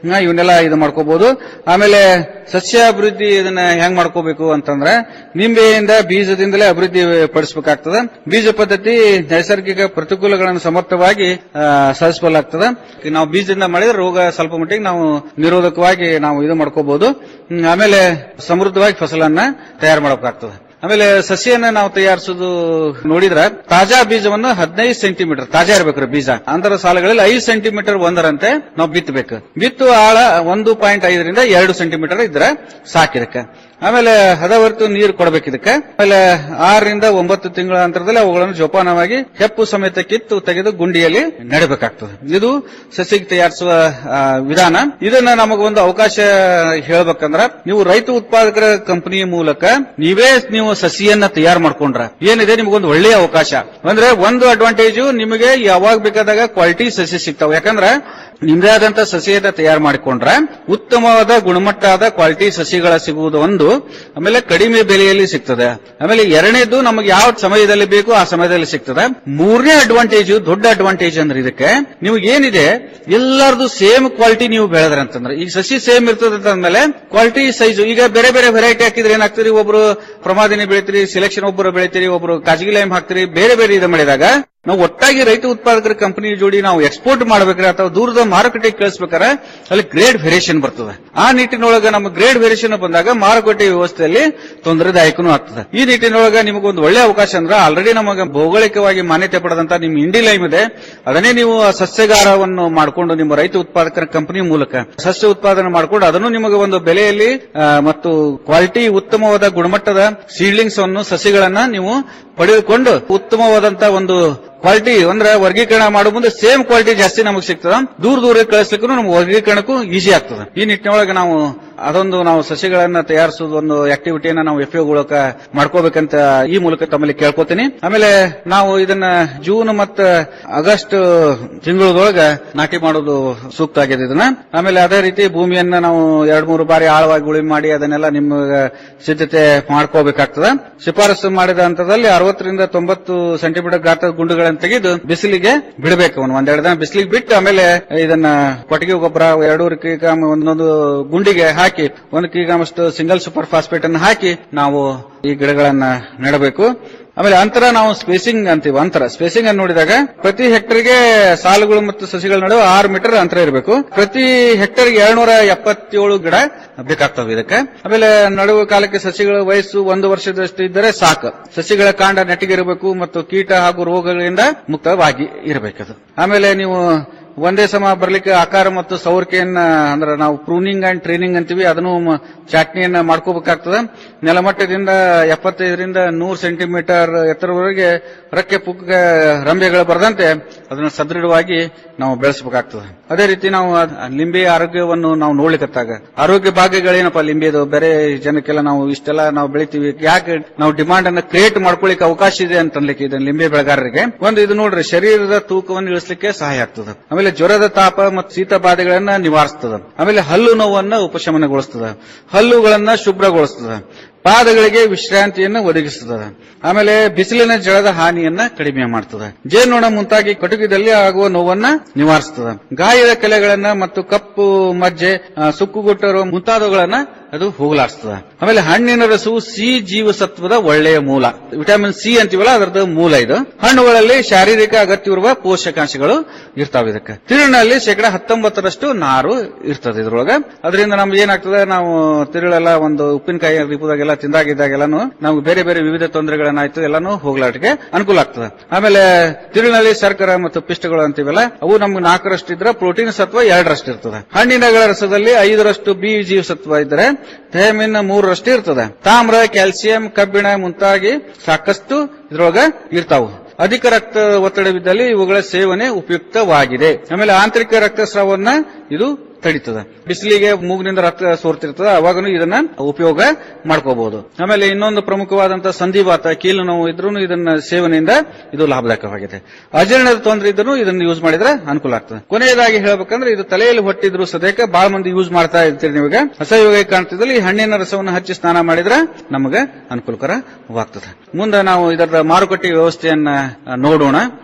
ಹಾ, ಇವನ್ನೆಲ್ಲ ಇದು ಮಾಡ್ಕೋಬಹುದು ಆಮೇಲೆ ಸಸ್ಯ ಅಭಿವೃದ್ಧಿ ಇದನ್ನ ಹೆಂಗ್ ಮಾಡ್ಕೋಬೇಕು ಅಂತಂದ್ರೆ ನಿಂಬೆಯಿಂದ ಬೀಜದಿಂದಲೇ ಅಭಿವೃದ್ಧಿ ಪಡಿಸಬೇಕಾಗ್ತದೆ ಬೀಜ ಪದ್ಧತಿ ನೈಸರ್ಗಿಕ ಪ್ರತಿಕೂಲಗಳನ್ನು ಸಮರ್ಥವಾಗಿ ಆ, ಸಾಧಿಸಬಲ್ಲಾಗ್ತದೆ ನಾವು ಬೀಜದಿಂದ ಮಾಡಿದ್ರೆ ರೋಗ ಸ್ವಲ್ಪ ಮಟ್ಟಿಗೆ ನಾವು ನಿರೋಧಕವಾಗಿ ನಾವು ಇದು ಮಾಡ್ಕೋಬಹುದು ಹ್ಮ್, ಆಮೇಲೆ ಸಮೃದ್ಧವಾಗಿ ಫಸಲನ್ನ ತಯಾರು ಮಾಡಬೇಕಾಗ್ತದೆ ಆಮೇಲೆ ಸಸಿಯನ್ನ ನಾವು ತಯಾರಿಸೋದು ನೋಡಿದ್ರೆ ತಾಜಾ ಬೀಜವನ್ನು ಹದಿನೈದು ಸೆಂಟಿಮೀಟರ್ ತಾಜಾ ಇರಬೇಕ್ರಿ ಬೀಜ ಅಂತರ ಸಾಲುಗಳಲ್ಲಿ ಐದು ಸೆಂಟಿಮೀಟರ್ ಒಂದರಂತೆ ನಾವು ಬಿತ್ತಬೇಕು ಬಿತ್ತು ಆಳ ಒಂದು ಪಾಯಿಂಟ್ ಐದರಿಂದ ಎರಡು ಸೆಂಟಿಮೀಟರ್ ಇದ್ರೆ ಸಾಕಿದಕ್ಕೆ ಆಮೇಲೆ ಹದವರ್ತು ನೀರು ಕೊಡಬೇಕು ಇದಕ್ಕೆ ಆಮೇಲೆ ಆರರಿಂದ ಒಂಬತ್ತು ತಿಂಗಳ ಅಂತರದಲ್ಲಿ ಅವುಗಳನ್ನು ಜೋಪಾನವಾಗಿ ಹೆಪ್ಪು ಸಮೇತ ಕಿತ್ತು ತೆಗೆದು ಗುಂಡಿಯಲ್ಲಿ ನೆಡಬೇಕಾಗ್ತದೆ ಇದು ಸಸಿಗೆ ತಯಾರಿಸುವ ಆ, ವಿಧಾನ ಇದನ್ನ ನಮಗೊಂದು ಅವಕಾಶ ಹೇಳ್ಬೇಕಂದ್ರ ನೀವು ರೈತ ಉತ್ಪಾದಕರ ಕಂಪನಿಯ ಮೂಲಕ ನೀವೇ ನೀವು ಸಸಿಯನ್ನ ತಯಾರು ಮಾಡ್ಕೊಂಡ್ರ ಏನಿದೆ ನಿಮಗೊಂದು ಒಳ್ಳೆಯ ಅವಕಾಶ ಅಂದ್ರೆ ಒಂದು ಅಡ್ವಾಂಟೇಜು ನಿಮಗೆ ಯಾವಾಗ ಬೇಕಾದಾಗ ಕ್ವಾಲಿಟಿ ಸಸಿ ಸಿಗ್ತಾವ ಯಾಕಂದ್ರೆ ನಿಮ್ದೇ ಆದಂತ ಸಸಿಯನ್ನ ತಯಾರು ಮಾಡಿಕೊಂಡ್ರೆ ಉತ್ತಮವಾದ ಗುಣಮಟ್ಟದ ಕ್ವಾಲಿಟಿ ಸಸಿಗಳ ಸಿಗುವುದು ಒಂದು ಆಮೇಲೆ ಕಡಿಮೆ ಬೆಲೆಯಲ್ಲಿ ಸಿಗ್ತದೆ ಆಮೇಲೆ ಎರಡನೇದು ನಮಗೆ ಯಾವ ಸಮಯದಲ್ಲಿ ಬೇಕು ಆ ಸಮಯದಲ್ಲಿ ಸಿಗ್ತದೆ ಮೂರನೇ ಅಡ್ವಾಂಟೇಜ್ ದೊಡ್ಡ ಅಡ್ವಾಂಟೇಜ್ ಅಂದ್ರೆ ಇದಕ್ಕೆ ನಿಮ್ಗೆ ಏನಿದೆ ಎಲ್ಲರದು ಸೇಮ್ ಕ್ವಾಲಿಟಿ ನೀವು ಬೆಳೆದ್ರೆ ಅಂತಂದ್ರೆ ಈಗ ಸಸಿ ಸೇಮ್ ಇರ್ತದೆ ಅಂದ್ಮೇಲೆ ಕ್ವಾಲಿಟಿ ಸೈಜ್ ಈಗ ಬೇರೆ ಬೇರೆ ವೆರೈಟಿ ಹಾಕಿದ್ರೆ ಏನಾಗ್ತೀರಿ ಒಬ್ರು ಪ್ರಮಾದಿನಿ ಬೆಳಿತೀರಿ ಸೆಲೆಕ್ಷನ್ ಒಬ್ಬರು ಬೆಳಿತೀರಿ ಒಬ್ರು ಕಾಜಿಗಿ ಲೈಮ್ ಹಾಕ್ತೀರಿ ಬೇರೆ ಬೇರೆ ಇದು ಮಾಡಿದಾಗ ನಾವು ಒಟ್ಟಾಗಿ ರೈತ ಉತ್ಪಾದಕರ ಕಂಪನಿ ಜೋಡಿ ನಾವು ಎಕ್ಸ್ಪೋರ್ಟ್ ಮಾಡ್ಬೇಕಾರೆ ಅಥವಾ ದೂರದ ಮಾರುಕಟ್ಟೆಗೆ ಕಳಿಸ್ಬೇಕಾರೆ ಅಲ್ಲಿ ಗ್ರೇಡ್ ವೇರಿಯೇಷನ್ ಬರ್ತದೆ ಆ ನಿಟ್ಟಿನೊಳಗೆ ನಮ್ಮ ಗ್ರೇಡ್ ವೇರಿಯೇಷನ್ ಬಂದಾಗ ಮಾರುಕಟ್ಟೆ ವ್ಯವಸ್ಥೆಯಲ್ಲಿ ತೊಂದರೆದಾಯಕನೂ ಆಗ್ತದೆ ಈ ನಿಟ್ಟಿನೊಳಗೆ ನಿಮಗೊಂದು ಒಳ್ಳೆ ಅವಕಾಶ ಅಂದ್ರೆ ಆಲ್ರೆಡಿ ನಮಗೆ ಭೌಗೋಳಿಕವಾಗಿ ಮಾನ್ಯತೆ ಪಡೆದಂತ ನಿಮ್ಮ ಇಂಡಿ ಲೈಮ್ ಇದೆ ಅದನ್ನೇ ನೀವು ಆ ಸಸ್ಯಗಾರವನ್ನು ಮಾಡಿಕೊಂಡು ನಿಮ್ಮ ರೈತ ಉತ್ಪಾದಕರ ಕಂಪನಿ ಮೂಲಕ ಸಸ್ಯ ಉತ್ಪಾದನೆ ಮಾಡಿಕೊಂಡು ಅದನ್ನು ನಿಮಗೆ ಒಂದು ಬೆಲೆಯಲ್ಲಿ ಆ, ಮತ್ತು ಕ್ವಾಲಿಟಿ ಉತ್ತಮವಾದ ಗುಣಮಟ್ಟದ ಸೀಡ್ಲಿಂಗ್ಸ್ ಅನ್ನು ಸಸಿಗಳನ್ನ ನೀವು ಪಡೆದುಕೊಂಡು ಉತ್ತಮವಾದಂತ ಒಂದು ಕ್ವಾಲಿಟಿ ಅಂದ್ರೆ ವರ್ಗೀಕರಣ ಮಾಡೋ ಮುಂದೆ ಸೇಮ್ ಕ್ವಾಲಿಟಿ ಜಾಸ್ತಿ ನಮಗೆ ಸಿಗ್ತದ ದೂರ ದೂರ ಕಳಿಸ್ಲಿಕ್ಕೂ ನಮ್ಗೆ ವರ್ಗೀಕರಣಕ್ಕೂ ಈಸಿ ಆಗ್ತದೆ ಈ ನಿಟ್ಟಿನೊಳಗೆ ನಾವು ಅದೊಂದು ನಾವು ಸಸಿಗಳನ್ನ ತಯಾರಿಸೋದು ಒಂದು ಆಕ್ಟಿವಿಟಿಯನ್ನ ನಾವು ಎಫ್ ಮೂಲಕ ಮಾಡ್ಕೋಬೇಕಂತ ಈ ಮೂಲಕ ತಮ್ಮಲ್ಲಿ ಕೇಳ್ಕೊತೀನಿ ಆಮೇಲೆ ನಾವು ಇದನ್ನ ಜೂನ್ ಮತ್ತು ಆಗಸ್ಟ್ ತಿಂಗಳದೊಳಗೆ ನಾಟಿ ಮಾಡೋದು ಸೂಕ್ತ ಆಗಿದೆ ಇದನ್ನ ಆಮೇಲೆ ಅದೇ ರೀತಿ ಭೂಮಿಯನ್ನ ನಾವು ಎರಡ್ ಮೂರು ಬಾರಿ ಆಳವಾಗಿ ಉಳುಮೆ ಮಾಡಿ ಅದನ್ನೆಲ್ಲ ನಿಮ್ಮ ಸಿದ್ಧತೆ ಮಾಡ್ಕೋಬೇಕಾಗ್ತದೆ ಶಿಫಾರಸು ಮಾಡಿದ ಹಂತದಲ್ಲಿ ಅರವತ್ತರಿಂದ ತೊಂಬತ್ತು ಸೆಂಟಿಮೀಟರ್ ಗಾತ್ರದ ಗುಂಡುಗಳನ್ನು ತೆಗೆದು ಬಿಸಿಲಿಗೆ ಬಿಡಬೇಕು ಒಂದು ಒಂದೆರಡು ದಿನ ಬಿಸಿಲಿಗೆ ಬಿಟ್ಟು ಆಮೇಲೆ ಇದನ್ನ ಕೊಟ್ಟಿಗೆ ಗೊಬ್ಬರ ಎರಡೂವರೆ ಕಿಗ್ರಾಮ್ ಒಂದೊಂದು ಗುಂಡಿಗೆ ಹಾಕಿ ಒಂದು ಕಿಗ್ರಾಮ್ ಅಷ್ಟು ಸಿಂಗಲ್ ಸೂಪರ್ ಫಾಸ್ಫೇಟ್ ಅನ್ನು ಹಾಕಿ ನಾವು ಈ ಗಿಡಗಳನ್ನ ನೆಡಬೇಕು ಆಮೇಲೆ ಅಂತರ ನಾವು ಸ್ಪೇಸಿಂಗ್ ಅಂತೀವಿ ಅಂತರ ಸ್ಪೇಸಿಂಗ್ ಅನ್ನು ನೋಡಿದಾಗ ಪ್ರತಿ ಹೆಕ್ಟರ್ಗೆ ಸಾಲುಗಳು ಮತ್ತು ಸಸಿಗಳ ನಡುವೆ ಆರು ಮೀಟರ್ ಅಂತರ ಇರಬೇಕು ಪ್ರತಿ ಹೆಕ್ಟರ್ಗೆ ಎರಡ್ನೂರ ಎಪ್ಪತ್ತೇಳು ಗಿಡ ಬೇಕಾಗ್ತವೆ ಇದಕ್ಕೆ ಆಮೇಲೆ ನಡುವೆ ಕಾಲಕ್ಕೆ ಸಸಿಗಳ ವಯಸ್ಸು ಒಂದು ವರ್ಷದಷ್ಟು ಇದ್ದರೆ ಸಾಕು ಸಸಿಗಳ ಕಾಂಡ ನೆಟ್ಟಿಗಿರಬೇಕು ಮತ್ತು ಕೀಟ ಹಾಗೂ ರೋಗಗಳಿಂದ ಮುಕ್ತವಾಗಿ ಇರಬೇಕದು ಆಮೇಲೆ ನೀವು ಒಂದೇ ಸಮ ಬರ್ಲಿಕ್ಕೆ ಆಕಾರ ಮತ್ತು ಸೌರಿಕೆಯನ್ನ ಅಂದ್ರೆ ನಾವು ಪ್ರೂನಿಂಗ್ ಅಂಡ್ ಟ್ರೈನಿಂಗ್ ಅಂತೀವಿ ಅದನ್ನು ಮ- ಚಾಟ್ನಿಯನ್ನ ಮಾಡ್ಕೋಬೇಕಾಗ್ತದೆ ನೆಲಮಟ್ಟದಿಂದ ಎಪ್ಪತ್ತೈದರಿಂದ ನೂರು ಸೆಂಟಿಮೀಟರ್ ಎತ್ತರವರೆಗೆ ರಕ್ಕೆ ಪುಕ್ಕ ರಂಬೆಗಳು ಬರದಂತೆ ಅದನ್ನು ಸದೃಢವಾಗಿ ನಾವು ಬೆಳೆಸಬೇಕಾಗ್ತದೆ ಅದೇ ರೀತಿ ನಾವು ಅದ್- ಲಿಂಬೆ ಆರೋಗ್ಯವನ್ನು ನಾವು ನೋಡ್ಲಿಕ್ಕತ್ತಾಗ ಆರೋಗ್ಯ ಭಾಗ್ಯಗಳೇನಪ್ಪ ಲಿಂಬೆದು ಬೇರೆ ಜನಕ್ಕೆಲ್ಲ ನಾವು ಇಷ್ಟೆಲ್ಲ ನಾವು ಬೆಳಿತೀವಿ ಯಾಕೆ ನಾವು ಡಿಮಾಂಡ್ ಅನ್ನ ಕ್ರಿಯೇಟ್ ಮಾಡ್ಕೊಳ್ಳಿಕ್ಕೆ ಅವಕಾಶ ಇದೆ ಅಂತ ಅನ್ಲಿಕ್ಕೆ ಇದನ್ನ ಲಿಂಬೆ ಬೆಳೆಗಾರರಿಗೆ ಒಂದು ಇದು ನೋಡ್ರಿ ಶರೀರದ ತೂಕವನ್ನು ಇಳಿಸ್ಲಿಕ್ಕೆ ಸಹಾಯ ಆಗ್ತದೆ ಆಮೇಲೆ ಜ್ವರದ ತಾಪ ಮತ್ತು ಶೀತ ಬಾಧೆಗಳನ್ನ ನಿವಾರಿಸ್ತದೆ ಆಮೇಲೆ ಹಲ್ಲು ನೋವನ್ನ ಉಪಶಮನಗೊಳಿಸ್ತದೆ ಹಲ್ಲುಗಳನ್ನ ಶುಭ್ರಗೊಳಿಸ್ತದೆ ಪಾದಗಳಿಗೆ ವಿಶ್ರಾಂತಿಯನ್ನು ಒದಗಿಸುತ್ತದೆ ಆಮೇಲೆ ಬಿಸಿಲಿನ ಜಳದ ಹಾನಿಯನ್ನ ಕಡಿಮೆ ಮಾಡ್ತದೆ ಜೇನುಣ ಮುಂತಾಗಿ ಕಟುಕಿದಲ್ಲಿ ಆಗುವ ನೋವನ್ನ ನಿವಾರಿಸ್ತದೆ ಗಾಯದ ಕಲೆಗಳನ್ನ ಮತ್ತು ಕಪ್ಪು ಮಜ್ಜೆ ಆ, ಸುಕ್ಕುಗುಟ್ಟ ರೋಗ ಮುಂತಾದವುಗಳನ್ನ ಅದು ಹೋಗಲಾಡಿಸ್ತದೆ ಆಮೇಲೆ ಹಣ್ಣಿನ ರಸವು ಸಿ ಜೀವಸತ್ವದ ಒಳ್ಳೆಯ ಮೂಲ ವಿಟಮಿನ್ ಸಿ ಅಂತೀವಲ್ಲ ಅದರದ ಮೂಲ ಇದು ಹಣ್ಣುಗಳಲ್ಲಿ ಶಾರೀರಿಕ ಅಗತ್ಯವಿರುವ ಪೋಷಕಾಂಶಗಳು ಇರ್ತಾವೆ ಇದಕ್ಕೆ ತಿರುಳಿನಲ್ಲಿ ಶೇಕಡ ಹತ್ತೊಂಬತ್ತರಷ್ಟು ನಾರು ಇರ್ತದೆ ಇದ್ರೊಳಗೆ ಅದರಿಂದ ನಮ್ಗೆ ಏನಾಗ್ತದೆ ನಾವು ತಿರುಳೆಲ್ಲ ಒಂದು ಉಪ್ಪಿನಕಾಯಿ ರೂಪದಾಗೆಲ್ಲ ತಿಂದಾಗಿದ್ದಾಗೆಲ್ಲಾನು ನಮ್ಗೆ ಬೇರೆ ಬೇರೆ ವಿವಿಧ ತೊಂದರೆಗಳನ್ನಾಯ್ತು ಎಲ್ಲಾನು ಹೋಗ್ಲಾಟಿಗೆ ಅನುಕೂಲ ಆಗ್ತದೆ ಆಮೇಲೆ ತಿರುಳಿನಲ್ಲಿ ಶರ್ಕರ ಮತ್ತು ಪಿಷ್ಟಗಳು ಅಂತೀವಲ್ಲ ಅವು ನಮ್ಗೆ ನಾಲ್ಕರಷ್ಟು ಇದ್ರೆ ಪ್ರೋಟೀನ್ ಸತ್ವ ಎರಡರಷ್ಟು ಇರ್ತದೆ ಹಣ್ಣಿನಗಳ ರಸದಲ್ಲಿ ಐದರಷ್ಟು ಬಿ ಜೀವಸತ್ವ ಇದ್ದರೆ ಥೇಮಿನ್ ಮೂರರಷ್ಟು ಇರ್ತದೆ ತಾಮ್ರ ಕ್ಯಾಲ್ಸಿಯಂ ಕಬ್ಬಿಣ ಮುಂತಾಗಿ ಸಾಕಷ್ಟು ಇದ್ರೊಳಗ ಇರ್ತಾವು ಅಧಿಕ ರಕ್ತ ಒತ್ತಡವಿದ್ದಲ್ಲಿ ಇವುಗಳ ಸೇವನೆ ಉಪಯುಕ್ತವಾಗಿದೆ ಆಮೇಲೆ ಆಂತರಿಕ ರಕ್ತಸ್ರಾವನ್ನ ಇದು ತಡೀತದೆ ಬಿಸಿಲಿಗೆ ಮೂಗಿನಿಂದ ರಕ್ತ ಸೋರ್ತಿರ್ತದೆ ಅವಾಗನು ಇದನ್ನ ಉಪಯೋಗ ಮಾಡ್ಕೋಬಹುದು ಆಮೇಲೆ ಇನ್ನೊಂದು ಪ್ರಮುಖವಾದಂತಹ ಸಂಧಿವಾತ ಕೀಲು ನೋವು ಇದ್ರೂ ಇದನ್ನ ಸೇವನೆಯಿಂದ ಇದು ಲಾಭದಾಯಕವಾಗಿದೆ ಅಜೀರ್ಣದ ತೊಂದರೆ ಇದ್ರೂ ಇದನ್ನ ಯೂಸ್ ಮಾಡಿದ್ರೆ ಅನುಕೂಲ ಆಗ್ತದೆ ಕೊನೆಯದಾಗಿ ಹೇಳ್ಬೇಕಂದ್ರೆ ಇದು ತಲೆಯಲ್ಲಿ ಹೊಟ್ಟಿದ್ರು ಸದ್ಯಕ್ಕೆ ಬಹಳ ಮಂದಿ ಯೂಸ್ ಮಾಡ್ತಾ ಇರ್ತೀರಿ ನಿಮಗೆ ಅಸಹಯೋಗ ಕಾಣ್ತಿದ್ದಲ್ಲಿ ಈ ಹಣ್ಣಿನ ರಸವನ್ನು ಹಚ್ಚಿ ಸ್ನಾನ ಮಾಡಿದ್ರೆ ನಮಗೆ ಅನುಕೂಲಕರವಾಗ್ತದೆ ಮುಂದೆ ನಾವು ಇದರ ಮಾರುಕಟ್ಟೆ ವ್ಯವಸ್ಥೆಯನ್ನ ಆ, ನೋಡೋಣ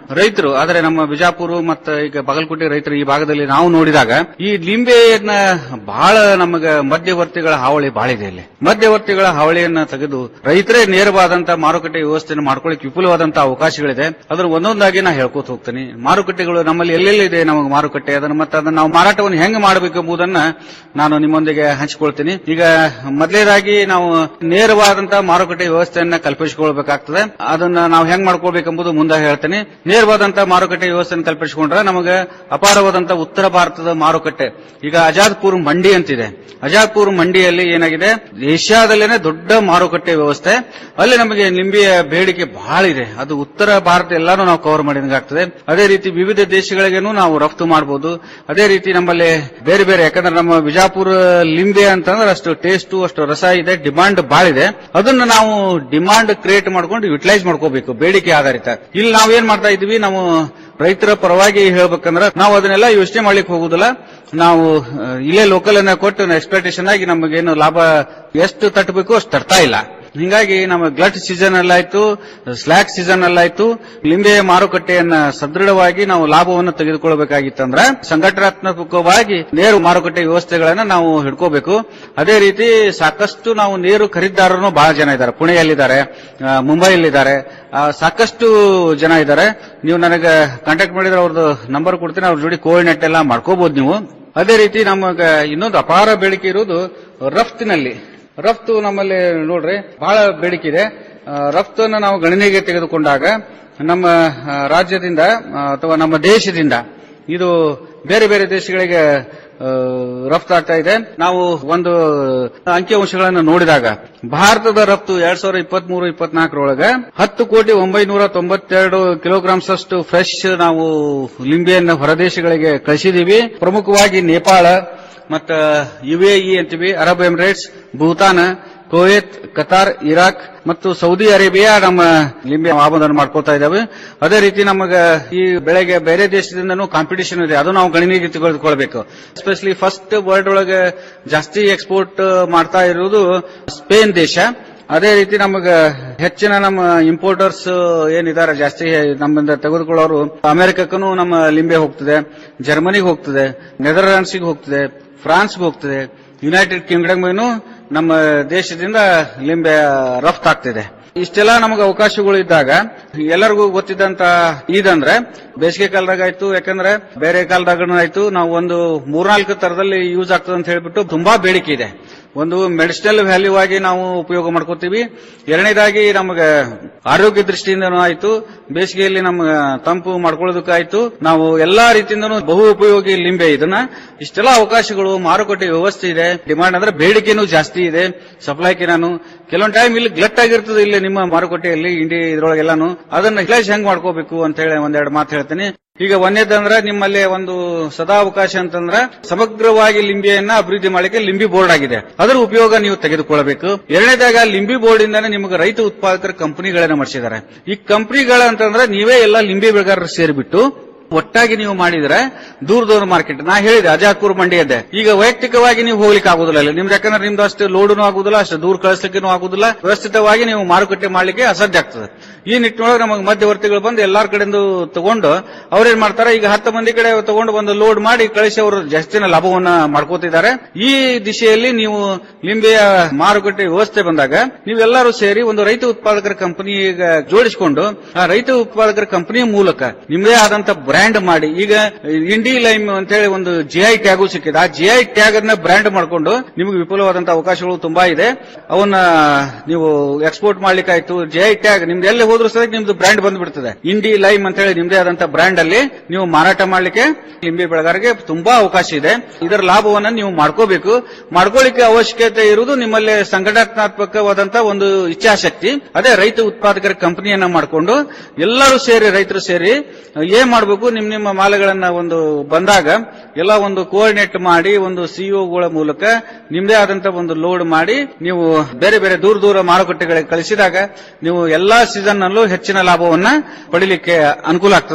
ರೈತರು ಆದರೆ ನಮ್ಮ ಬಿಜಾಪುರ ಮತ್ತು ಈಗ ಬಾಗಲಕೋಟೆ ರೈತರು ಈ ಭಾಗದಲ್ಲಿ ನಾವು ನೋಡಿದಾಗ ಈ ಲಿಂಬೆಯನ್ನ ಬಹಳ ನಮಗ ಮಧ್ಯವರ್ತಿಗಳ ಹಾವಳಿ ಬಹಳ ಇದೆ ಇಲ್ಲಿ ಮಧ್ಯವರ್ತಿಗಳ ಹಾವಳಿಯನ್ನ ತೆಗೆದು ರೈತರೇ ನೇರವಾದಂತಹ ಮಾರುಕಟ್ಟೆ ವ್ಯವಸ್ಥೆಯನ್ನು ಮಾಡ್ಕೊಳ್ಳಿಕ್ಕೆ ವಿಪುಲವಾದಂತಹ ಅವಕಾಶಗಳಿದೆ ಅದರ ಒಂದೊಂದಾಗಿ ನಾ ಹೇಳ್ಕೊತ ಹೋಗ್ತೀನಿ ಮಾರುಕಟ್ಟೆಗಳು ನಮ್ಮಲ್ಲಿ ಎಲ್ಲೆಲ್ಲಿದೆ ನಮಗೆ ಮಾರುಕಟ್ಟೆ ಅದನ್ನ ಮತ್ತೆ ಅದನ್ನ ನಾವು ಮಾರಾಟವನ್ನು ಹೆಂಗ್ ಮಾಡಬೇಕು ಎಂಬುದನ್ನ ನಾನು ನಿಮ್ಮೊಂದಿಗೆ ಹಂಚಿಕೊಳ್ತೀನಿ ಈಗ ಮೊದಲೇದಾಗಿ ನಾವು ನೇರವಾದಂತಹ ಮಾರುಕಟ್ಟೆ ವ್ಯವಸ್ಥೆಯನ್ನ ಕಲ್ಪಿಸಿಕೊಳ್ಬೇಕಾಗ್ತದೆ ಅದನ್ನ ನಾವು ಹೆಂಗ್ ಮಾಡ್ಕೊಳ್ಬೇಕೆಂಬುದು ಮುಂದೆ ಹೇಳ್ತೇನೆ ನೇರವಾದಂತಹ ಮಾರುಕಟ್ಟೆ ವ್ಯವಸ್ಥೆಯನ್ನು ಕಲ್ಪಿಸಿಕೊಂಡ್ರೆ ನಮಗೆ ಅಪಾರವಾದಂತಹ ಉತ್ತರ ಭಾರತದ ಮಾರುಕಟ್ಟೆ ಈಗ ಅಜಾದ್ಪುರ್ ಮಂಡಿ ಅಂತಿದೆ ಅಜಾದ್ಪುರ್ ಮಂಡಿಯಲ್ಲಿ ಏನಾಗಿದೆ ಏಷ್ಯಾದಲ್ಲೇನೆ ದೊಡ್ಡ ಮಾರುಕಟ್ಟೆ ವ್ಯವಸ್ಥೆ ಅಲ್ಲಿ ನಮಗೆ ನಿಂಬೆಯ ಬೇಡಿಕೆ ಬಹಳ ಇದೆ ಅದು ಉತ್ತರ ಭಾರತ ಎಲ್ಲಾನು ನಾವು ಕವರ್ ಮಾಡಿದಂಗೆ ಆಗ್ತದೆ ಅದೇ ರೀತಿ ವಿವಿಧ ದೇಶಗಳಿಗೇನು ನಾವು ರಫ್ತು ಮಾಡಬಹುದು ಅದೇ ರೀತಿ ನಮ್ಮಲ್ಲಿ ಬೇರೆ ಬೇರೆ ಯಾಕಂದ್ರೆ ನಮ್ಮ ಬಿಜಾಪುರ ಲಿಂಬೆ ಅಂತಂದ್ರೆ ಅಷ್ಟು ಟೇಸ್ಟ್ ಅಷ್ಟು ರಸ ಇದೆ ಡಿಮಾಂಡ್ ಬಹಳ ಇದೆ ಅದನ್ನ ನಾವು ಡಿಮಾಂಡ್ ಕ್ರಿಯೇಟ್ ಮಾಡ್ಕೊಂಡು ಯುಟಿಲೈಸ್ ಮಾಡ್ಕೋಬೇಕು ಬೇಡಿಕೆ ಆಧಾರಿತ ಇಲ್ಲಿ ನಾವೇನ್ ಮಾಡ್ತಾ ಇದೀವಿ ನಾವು ರೈತರ ಪರವಾಗಿ ಹೇಳ್ಬೇಕಂದ್ರೆ ನಾವು ಅದನ್ನೆಲ್ಲ ಯೋಚನೆ ಮಾಡ್ಲಿಕ್ಕೆ ಹೋಗುದಿಲ್ಲ ನಾವು ಆ, ಇಲ್ಲೇ ಲೋಕಲ್ ಅನ್ನ ಕೊಟ್ಟು ಎಕ್ಸ್ಪೆಕ್ಟೇಷನ್ ಆಗಿ ನಮಗೇನು ಲಾಭ ಎಷ್ಟು ತಟ್ಟಬೇಕು ಅಷ್ಟು ತರ್ತಾ ಇಲ್ಲ ಹಿಂಗಾಗಿ ನಮ್ಮ ಗ್ಲಟ್ ಸೀಸನ್ ಅಲ್ಲಾಯ್ತು ಸ್ಲಾಕ್ ಸೀಸನ್ ಅಲ್ಲಾಯ್ತು ಲಿಂಬೆ ಮಾರುಕಟ್ಟೆಯನ್ನ ಸದೃಢವಾಗಿ ನಾವು ಲಾಭವನ್ನು ತೆಗೆದುಕೊಳ್ಬೇಕಾಗಿತ್ತಂದ್ರೆ ಸಂಘಟನಾತ್ಮಕವಾಗಿ ನೇರು ಮಾರುಕಟ್ಟೆ ವ್ಯವಸ್ಥೆಗಳನ್ನ ನಾವು ಹಿಡ್ಕೋಬೇಕು ಅದೇ ರೀತಿ ಸಾಕಷ್ಟು ನಾವು ನೇರು ಖರೀದಿದಾರರು ಬಹಳ ಜನ ಇದ್ದಾರೆ ಪುಣೆಯಲ್ಲಿದ್ದಾರೆ ಆ, ಮುಂಬೈಯಲ್ಲಿದ್ದಾರೆ ಆ, ಸಾಕಷ್ಟು ಜನ ಇದ್ದಾರೆ ನೀವು ನನಗೆ ಕಾಂಟ್ಯಾಕ್ಟ್ ಮಾಡಿದ್ರೆ ಅವ್ರದ್ದು ನಂಬರ್ ಕೊಡ್ತೀನಿ ಅವ್ರ ಜೋಡಿ ಕೋಆರ್ಡಿನೇಟ್ ಎಲ್ಲ ಮಾಡ್ಕೋಬಹುದು ನೀವು ಅದೇ ರೀತಿ ನಮಗ ಇನ್ನೊಂದು ಅಪಾರ ಬೇಡಿಕೆ ಇರುವುದು ರಫ್ತಿನಲ್ಲಿ ರಫ್ತು ನಮ್ಮಲ್ಲಿ ನೋಡ್ರಿ ಬಹಳ ಬೇಡಿಕೆ ಇದೆ ಆ, ರಫ್ತನ್ನು ನಾವು ಗಣನೆಗೆ ತೆಗೆದುಕೊಂಡಾಗ ನಮ್ಮ ಆ, ರಾಜ್ಯದಿಂದ ಆ, ಅಥವಾ ನಮ್ಮ ದೇಶದಿಂದ ಇದು ಬೇರೆ ಬೇರೆ ದೇಶಗಳಿಗೆ ಆ, ರಫ್ತಾಗ್ತಾ ಇದೆ ನಾವು ಒಂದು ಅಂಕಿಅಂಶಗಳನ್ನು ನೋಡಿದಾಗ ಭಾರತದ ರಫ್ತು ಎರಡ್ ಸಾವಿರದ ಇಪ್ಪತ್ತ್ ಮೂರು ಇಪ್ಪತ್ನಾಲ್ಕರೊಳಗೆ ಹತ್ತು ಕೋಟಿ ಒಂಬೈನೂರ ತೊಂಬತ್ತೆರಡು ಕಿಲೋಗ್ರಾಮ್ಸ್ ಅಷ್ಟು ಫ್ರೆಶ್ ನಾವು ಲಿಂಬೆಯನ್ನು ಹೊರದೇಶಗಳಿಗೆ ಕಳಿಸಿದೀವಿ ಪ್ರಮುಖವಾಗಿ ನೇಪಾಳ ಮತ್ತ ಯುಎಇ ಅಂತೀವಿ Arab Emirates Bhutan Kuwait Qatar Iraq ಮತ್ತು ಸೌದಿ ಅರೇಬಿಯಾ ನಮ್ಮ ಲಿಂಬೆ ಆಮದನ್ನು ಮಾಡ್ಕೊತಾ ಇದ್ದಾವೆ ಅದೇ ರೀತಿ ನಮಗ ಈ ಬೆಳೆಗೆ ಬೇರೆ ದೇಶದಿಂದನೂ ಕಾಂಪಿಟೇಷನ್ ಇದೆ ಅದು ನಾವು ಗಣನೆಗೆ ತೆಗೆದುಕೊಳ್ಬೇಕು ಎಸ್ಪೆಷಲಿ ಫಸ್ಟ್ ವರ್ಲ್ಡ್ ಒಳಗೆ ಜಾಸ್ತಿ ಎಕ್ಸ್ಪೋರ್ಟ್ ಮಾಡ್ತಾ ಇರುವುದು ಸ್ಪೇನ್ ದೇಶ ಅದೇ ರೀತಿ ನಮಗ ಹೆಚ್ಚಿನ ನಮ್ಮ ಇಂಪೋರ್ಟರ್ಸ್ ಏನಿದ್ದಾರೆ ಜಾಸ್ತಿ ನಮ್ಮಿಂದ ತೆಗೆದುಕೊಳ್ಳೋರು ಅಮೆರಿಕಕ್ಕೂ ನಮ್ಮ ಲಿಂಬೆ ಹೋಗ್ತದೆ ಜರ್ಮನಿಗೆ ಹೋಗ್ತದೆ ನೆದರ್ಲ್ಯಾಂಡ್ಸ್ಗೆ ಹೋಗ್ತದೆ ಫ್ರಾನ್ಸ್ಗೆ ಹೋಗ್ತದೆ ಯುನೈಟೆಡ್ ಕಿಂಗ್ಡಮ್ಗೂ ನಮ್ಮ ದೇಶದಿಂದ ಲಿಂಬೆ ರಫ್ತಾಗ್ತಿದೆ ಇಷ್ಟೆಲ್ಲ ನಮಗೆ ಅವಕಾಶಗಳು ಇದ್ದಾಗ ಎಲ್ಲರಿಗೂ ಗೊತ್ತಿದ್ದಂತ ಇದಂದ್ರೆ ಬೇಸಿಗೆ ಕಾಲದಾಗ ಆಯ್ತು ಯಾಕಂದ್ರೆ ಬೇರೆ ಕಾಲದಾಗ ಆಯ್ತು ನಾವು ಒಂದು ಮೂರ್ನಾಲ್ಕು ತರದಲ್ಲಿ ಯೂಸ್ ಆಗ್ತದೆ ಅಂತ ಹೇಳ್ಬಿಟ್ಟು ತುಂಬಾ ಬೇಡಿಕೆ ಇದೆ ಒಂದು ಮೆಡಿಸಿನಲ್ ವ್ಯಾಲ್ಯೂ ಆಗಿ ನಾವು ಉಪಯೋಗ ಮಾಡ್ಕೋತೀವಿ ಎರಡನೇದಾಗಿ ನಮಗೆ ಆರೋಗ್ಯ ದೃಷ್ಟಿಯಿಂದನೂ ಆಯ್ತು ಬೇಸಿಗೆಯಲ್ಲಿ ನಮ್ಗೆ ತಂಪು ಮಾಡ್ಕೊಳ್ಳೋದಕ್ಕಾಯ್ತು ನಾವು ಎಲ್ಲಾ ರೀತಿಯಿಂದನೂ ಬಹು ಉಪಯೋಗಿ ಲಿಂಬೆ ಇದನ್ನ ಇಷ್ಟೆಲ್ಲ ಅವಕಾಶಗಳು ಮಾರುಕಟ್ಟೆ ವ್ಯವಸ್ಥೆ ಇದೆ ಡಿಮಾಂಡ್ ಅಂದ್ರೆ ಬೇಡಿಕೆನೂ ಜಾಸ್ತಿ ಇದೆ ಸಪ್ಲೈಗೆ ನಾನು ಕೆಲವೊಂದು ಟೈಮ್ ಇಲ್ಲಿ ಗ್ಲಟ್ ಆಗಿರ್ತದೆ ಇಲ್ಲಿ ನಿಮ್ಮ ಮಾರುಕಟ್ಟೆಯಲ್ಲಿ ಇಂಡಿ ಇದ್ರೊಳಗೆಲ್ಲಾನು ಅದನ್ನ ಯುಟಿಲೈಸ್ ಹೆಂಗ್ ಮಾಡ್ಕೋಬೇಕು ಅಂತ ಹೇಳಿ ಒಂದೆರಡು ಮಾತು ಹೇಳ್ತೀನಿ ಈಗ ಒಂದೇದಂದ್ರೆ ನಿಮ್ಮಲ್ಲಿ ಒಂದು ಸದಾ ಅವಕಾಶ ಅಂತಂದ್ರೆ ಸಮಗ್ರವಾಗಿ ಲಿಂಬೆಯನ್ನ ಅಭಿವೃದ್ಧಿ ಮಾಡಲಿಕ್ಕೆ ಲಿಂಬಿ ಬೋರ್ಡ್ ಆಗಿದೆ ಅದರ ಉಪಯೋಗ ನೀವು ತೆಗೆದುಕೊಳ್ಳಬೇಕು ಎರಡನೇದಾಗ ಲಿಂಬಿ ಬೋರ್ಡ್ ಇಂದಾನೆ ನಿಮಗೆ ರೈತ ಉತ್ಪಾದಕರ ಕಂಪನಿಗಳನ್ನ ಮಾಡಿಸಿದ್ದಾರೆ ಈ ಕಂಪನಿಗಳ ಅಂತಂದ್ರೆ ನೀವೇ ಎಲ್ಲ ಲಿಂಬೆ ಬೆಳೆಗಾರರು ಸೇರಿಬಿಟ್ಟು ಒಟ್ಟಾಗಿ ನೀವು ಮಾಡಿದ್ರೆ ದೂರ ದೂರ ಮಾರ್ಕೆಟ್ ನಾ ಹೇಳಿದೆ ಅಜಾದ್ಪುರ್ ಮಂಡಿ ಇದೆ ಈಗ ವೈಯಕ್ತಿಕವಾಗಿ ನೀವು ಹೋಗ್ಲಿಕ್ಕೆ ಆಗುದಿಲ್ಲ ಇಲ್ಲಿ ನಿಮ್ದು ಯಾಕಂದ್ರೆ ನಿಮ್ದು ಅಷ್ಟು ಲೋಡುನು ಆಗುದಿಲ್ಲ ಅಷ್ಟು ದೂರ ಕಳಿಸ್ಲಿಕ್ಕೂ ಆಗುದಿಲ್ಲ ವ್ಯವಸ್ಥಿತವಾಗಿ ನೀವು ಮಾರುಕಟ್ಟೆ ಮಾಡ್ಲಿಕ್ಕೆ ಅಸಾಧ್ಯ ಆಗ್ತದೆ ಈ ನಿಟ್ಟಿನೊಳಗೆ ನಮಗೆ ಮಧ್ಯವರ್ತಿಗಳು ಬಂದು ಎಲ್ಲಾರ ಕಡೆಯಿಂದ ತಗೊಂಡು ಅವ್ರೇನ್ ಮಾಡ್ತಾರೆ ಈಗ ಹತ್ತು ಮಂದಿ ಕಡೆ ತಗೊಂಡು ಒಂದು ಲೋಡ್ ಮಾಡಿ ಕಳಿಸಿ ಅವರು ಜಾಸ್ತಿನ ಲಾಭವನ್ನ ಮಾಡ್ಕೋತಿದ್ದಾರೆ ಈ ದಿಶೆಯಲ್ಲಿ ನೀವು ಲಿಂಬೆಯ ಮಾರುಕಟ್ಟೆ ವ್ಯವಸ್ಥೆ ಬಂದಾಗ ನೀವೆಲ್ಲರೂ ಸೇರಿ ಒಂದು ರೈತ ಉತ್ಪಾದಕರ ಕಂಪನಿಗೆ ಜೋಡಿಸಿಕೊಂಡು ಆ ರೈತ ಉತ್ಪಾದಕರ ಕಂಪನಿಯ ಮೂಲಕ ನಿಮ್ಮದೇ ಆದಂತ ಬ್ರ್ಯಾಂಡ್ ಮಾಡಿ ಈಗ ಇಂಡಿ ಲೈಮ್ ಅಂತ ಹೇಳಿ ಒಂದು ಜಿಐ ಟ್ಯಾಗು ಸಿಕ್ಕಿದೆ ಆ ಜಿಐ ಟ್ಯಾಗ್ ಅನ್ನ ಬ್ರ್ಯಾಂಡ್ ಮಾಡಿಕೊಂಡು ನಿಮಗೆ ವಿಪುಲವಾದಂತಹ ಅವಕಾಶಗಳು ತುಂಬಾ ಇದೆ ಅವನ್ನ ನೀವು ಎಕ್ಸ್ಪೋರ್ಟ್ ಮಾಡ್ಲಿಕ್ಕೆ ಆಯ್ತು ಜಿಐ ಟ್ಯಾಗ್ ನಿಮ್ದು ಎಲ್ಲಿ ಹೋದ್ರೂ ಸಹ ನಿಮ್ದು ಬ್ರ್ಯಾಂಡ್ ಬಂದ್ಬಿಡ್ತದೆ ಇಂಡಿ ಲೈಮ್ ಅಂತ ಹೇಳಿ ನಿಮ್ದೇ ಆದಂತ ಬ್ರ್ಯಾಂಡ್ ಅಲ್ಲಿ ನೀವು ಮಾರಾಟ ಮಾಡ್ಲಿಕ್ಕೆ ಲಿಂಬೆ ಬೆಳೆಗಾರರಿಗೆ ತುಂಬಾ ಅವಕಾಶ ಇದೆ ಇದರ ಲಾಭವನ್ನ ನೀವು ಮಾಡ್ಕೋಬೇಕು ಮಾಡ್ಕೊಳ್ಳಿಕ್ಕೆ ಅವಶ್ಯಕತೆ ಇರುವುದು ನಿಮ್ಮಲ್ಲಿ ಸಂಘಟನಾತ್ಮಕವಾದಂತ ಒಂದು ಇಚ್ಛಾಶಕ್ತಿ ಅದೇ ರೈತ ಉತ್ಪಾದಕರ ಕಂಪನಿಯನ್ನ ಮಾಡಿಕೊಂಡು ಎಲ್ಲರೂ ಸೇರಿ ರೈತರು ಸೇರಿ ಏನ್ ಮಾಡಬೇಕು ನಿಮ್ ನಿಮ್ಮ ಮಾಲುಗಳನ್ನ ಒಂದು ಬಂದಾಗ ಎಲ್ಲ ಒಂದು ಕೋಆರ್ಡಿನೇಟ್ ಮಾಡಿ ಒಂದು ಸಿಇಒಗಳ ಮೂಲಕ ನಿಮ್ದೇ ಆದಂತ ಒಂದು ಲೋಡ್ ಮಾಡಿ ನೀವು ಬೇರೆ ಬೇರೆ ದೂರ ದೂರ ಮಾರುಕಟ್ಟೆಗಳಿಗೆ ಕಳಿಸಿದಾಗ ನೀವು ಎಲ್ಲಾ ಸೀಸನ್ ನಲ್ಲೂ ಹೆಚ್ಚಿನ ಲಾಭವನ್ನ ಪಡಿಲಿಕ್ಕೆ ಅನುಕೂಲ ಆಗ್ತದೆ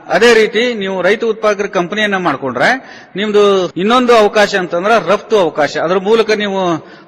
ಅದೇ ರೀತಿ ನೀವು ರೈತ ಉತ್ಪಾದಕರ ಕಂಪನಿಯನ್ನ ಮಾಡ್ಕೊಂಡ್ರೆ ನಿಮ್ದು ಇನ್ನೊಂದು ಅವಕಾಶ ಅಂತಂದ್ರೆ ರಫ್ತು ಅವಕಾಶ ಅದರ ಮೂಲಕ ನೀವು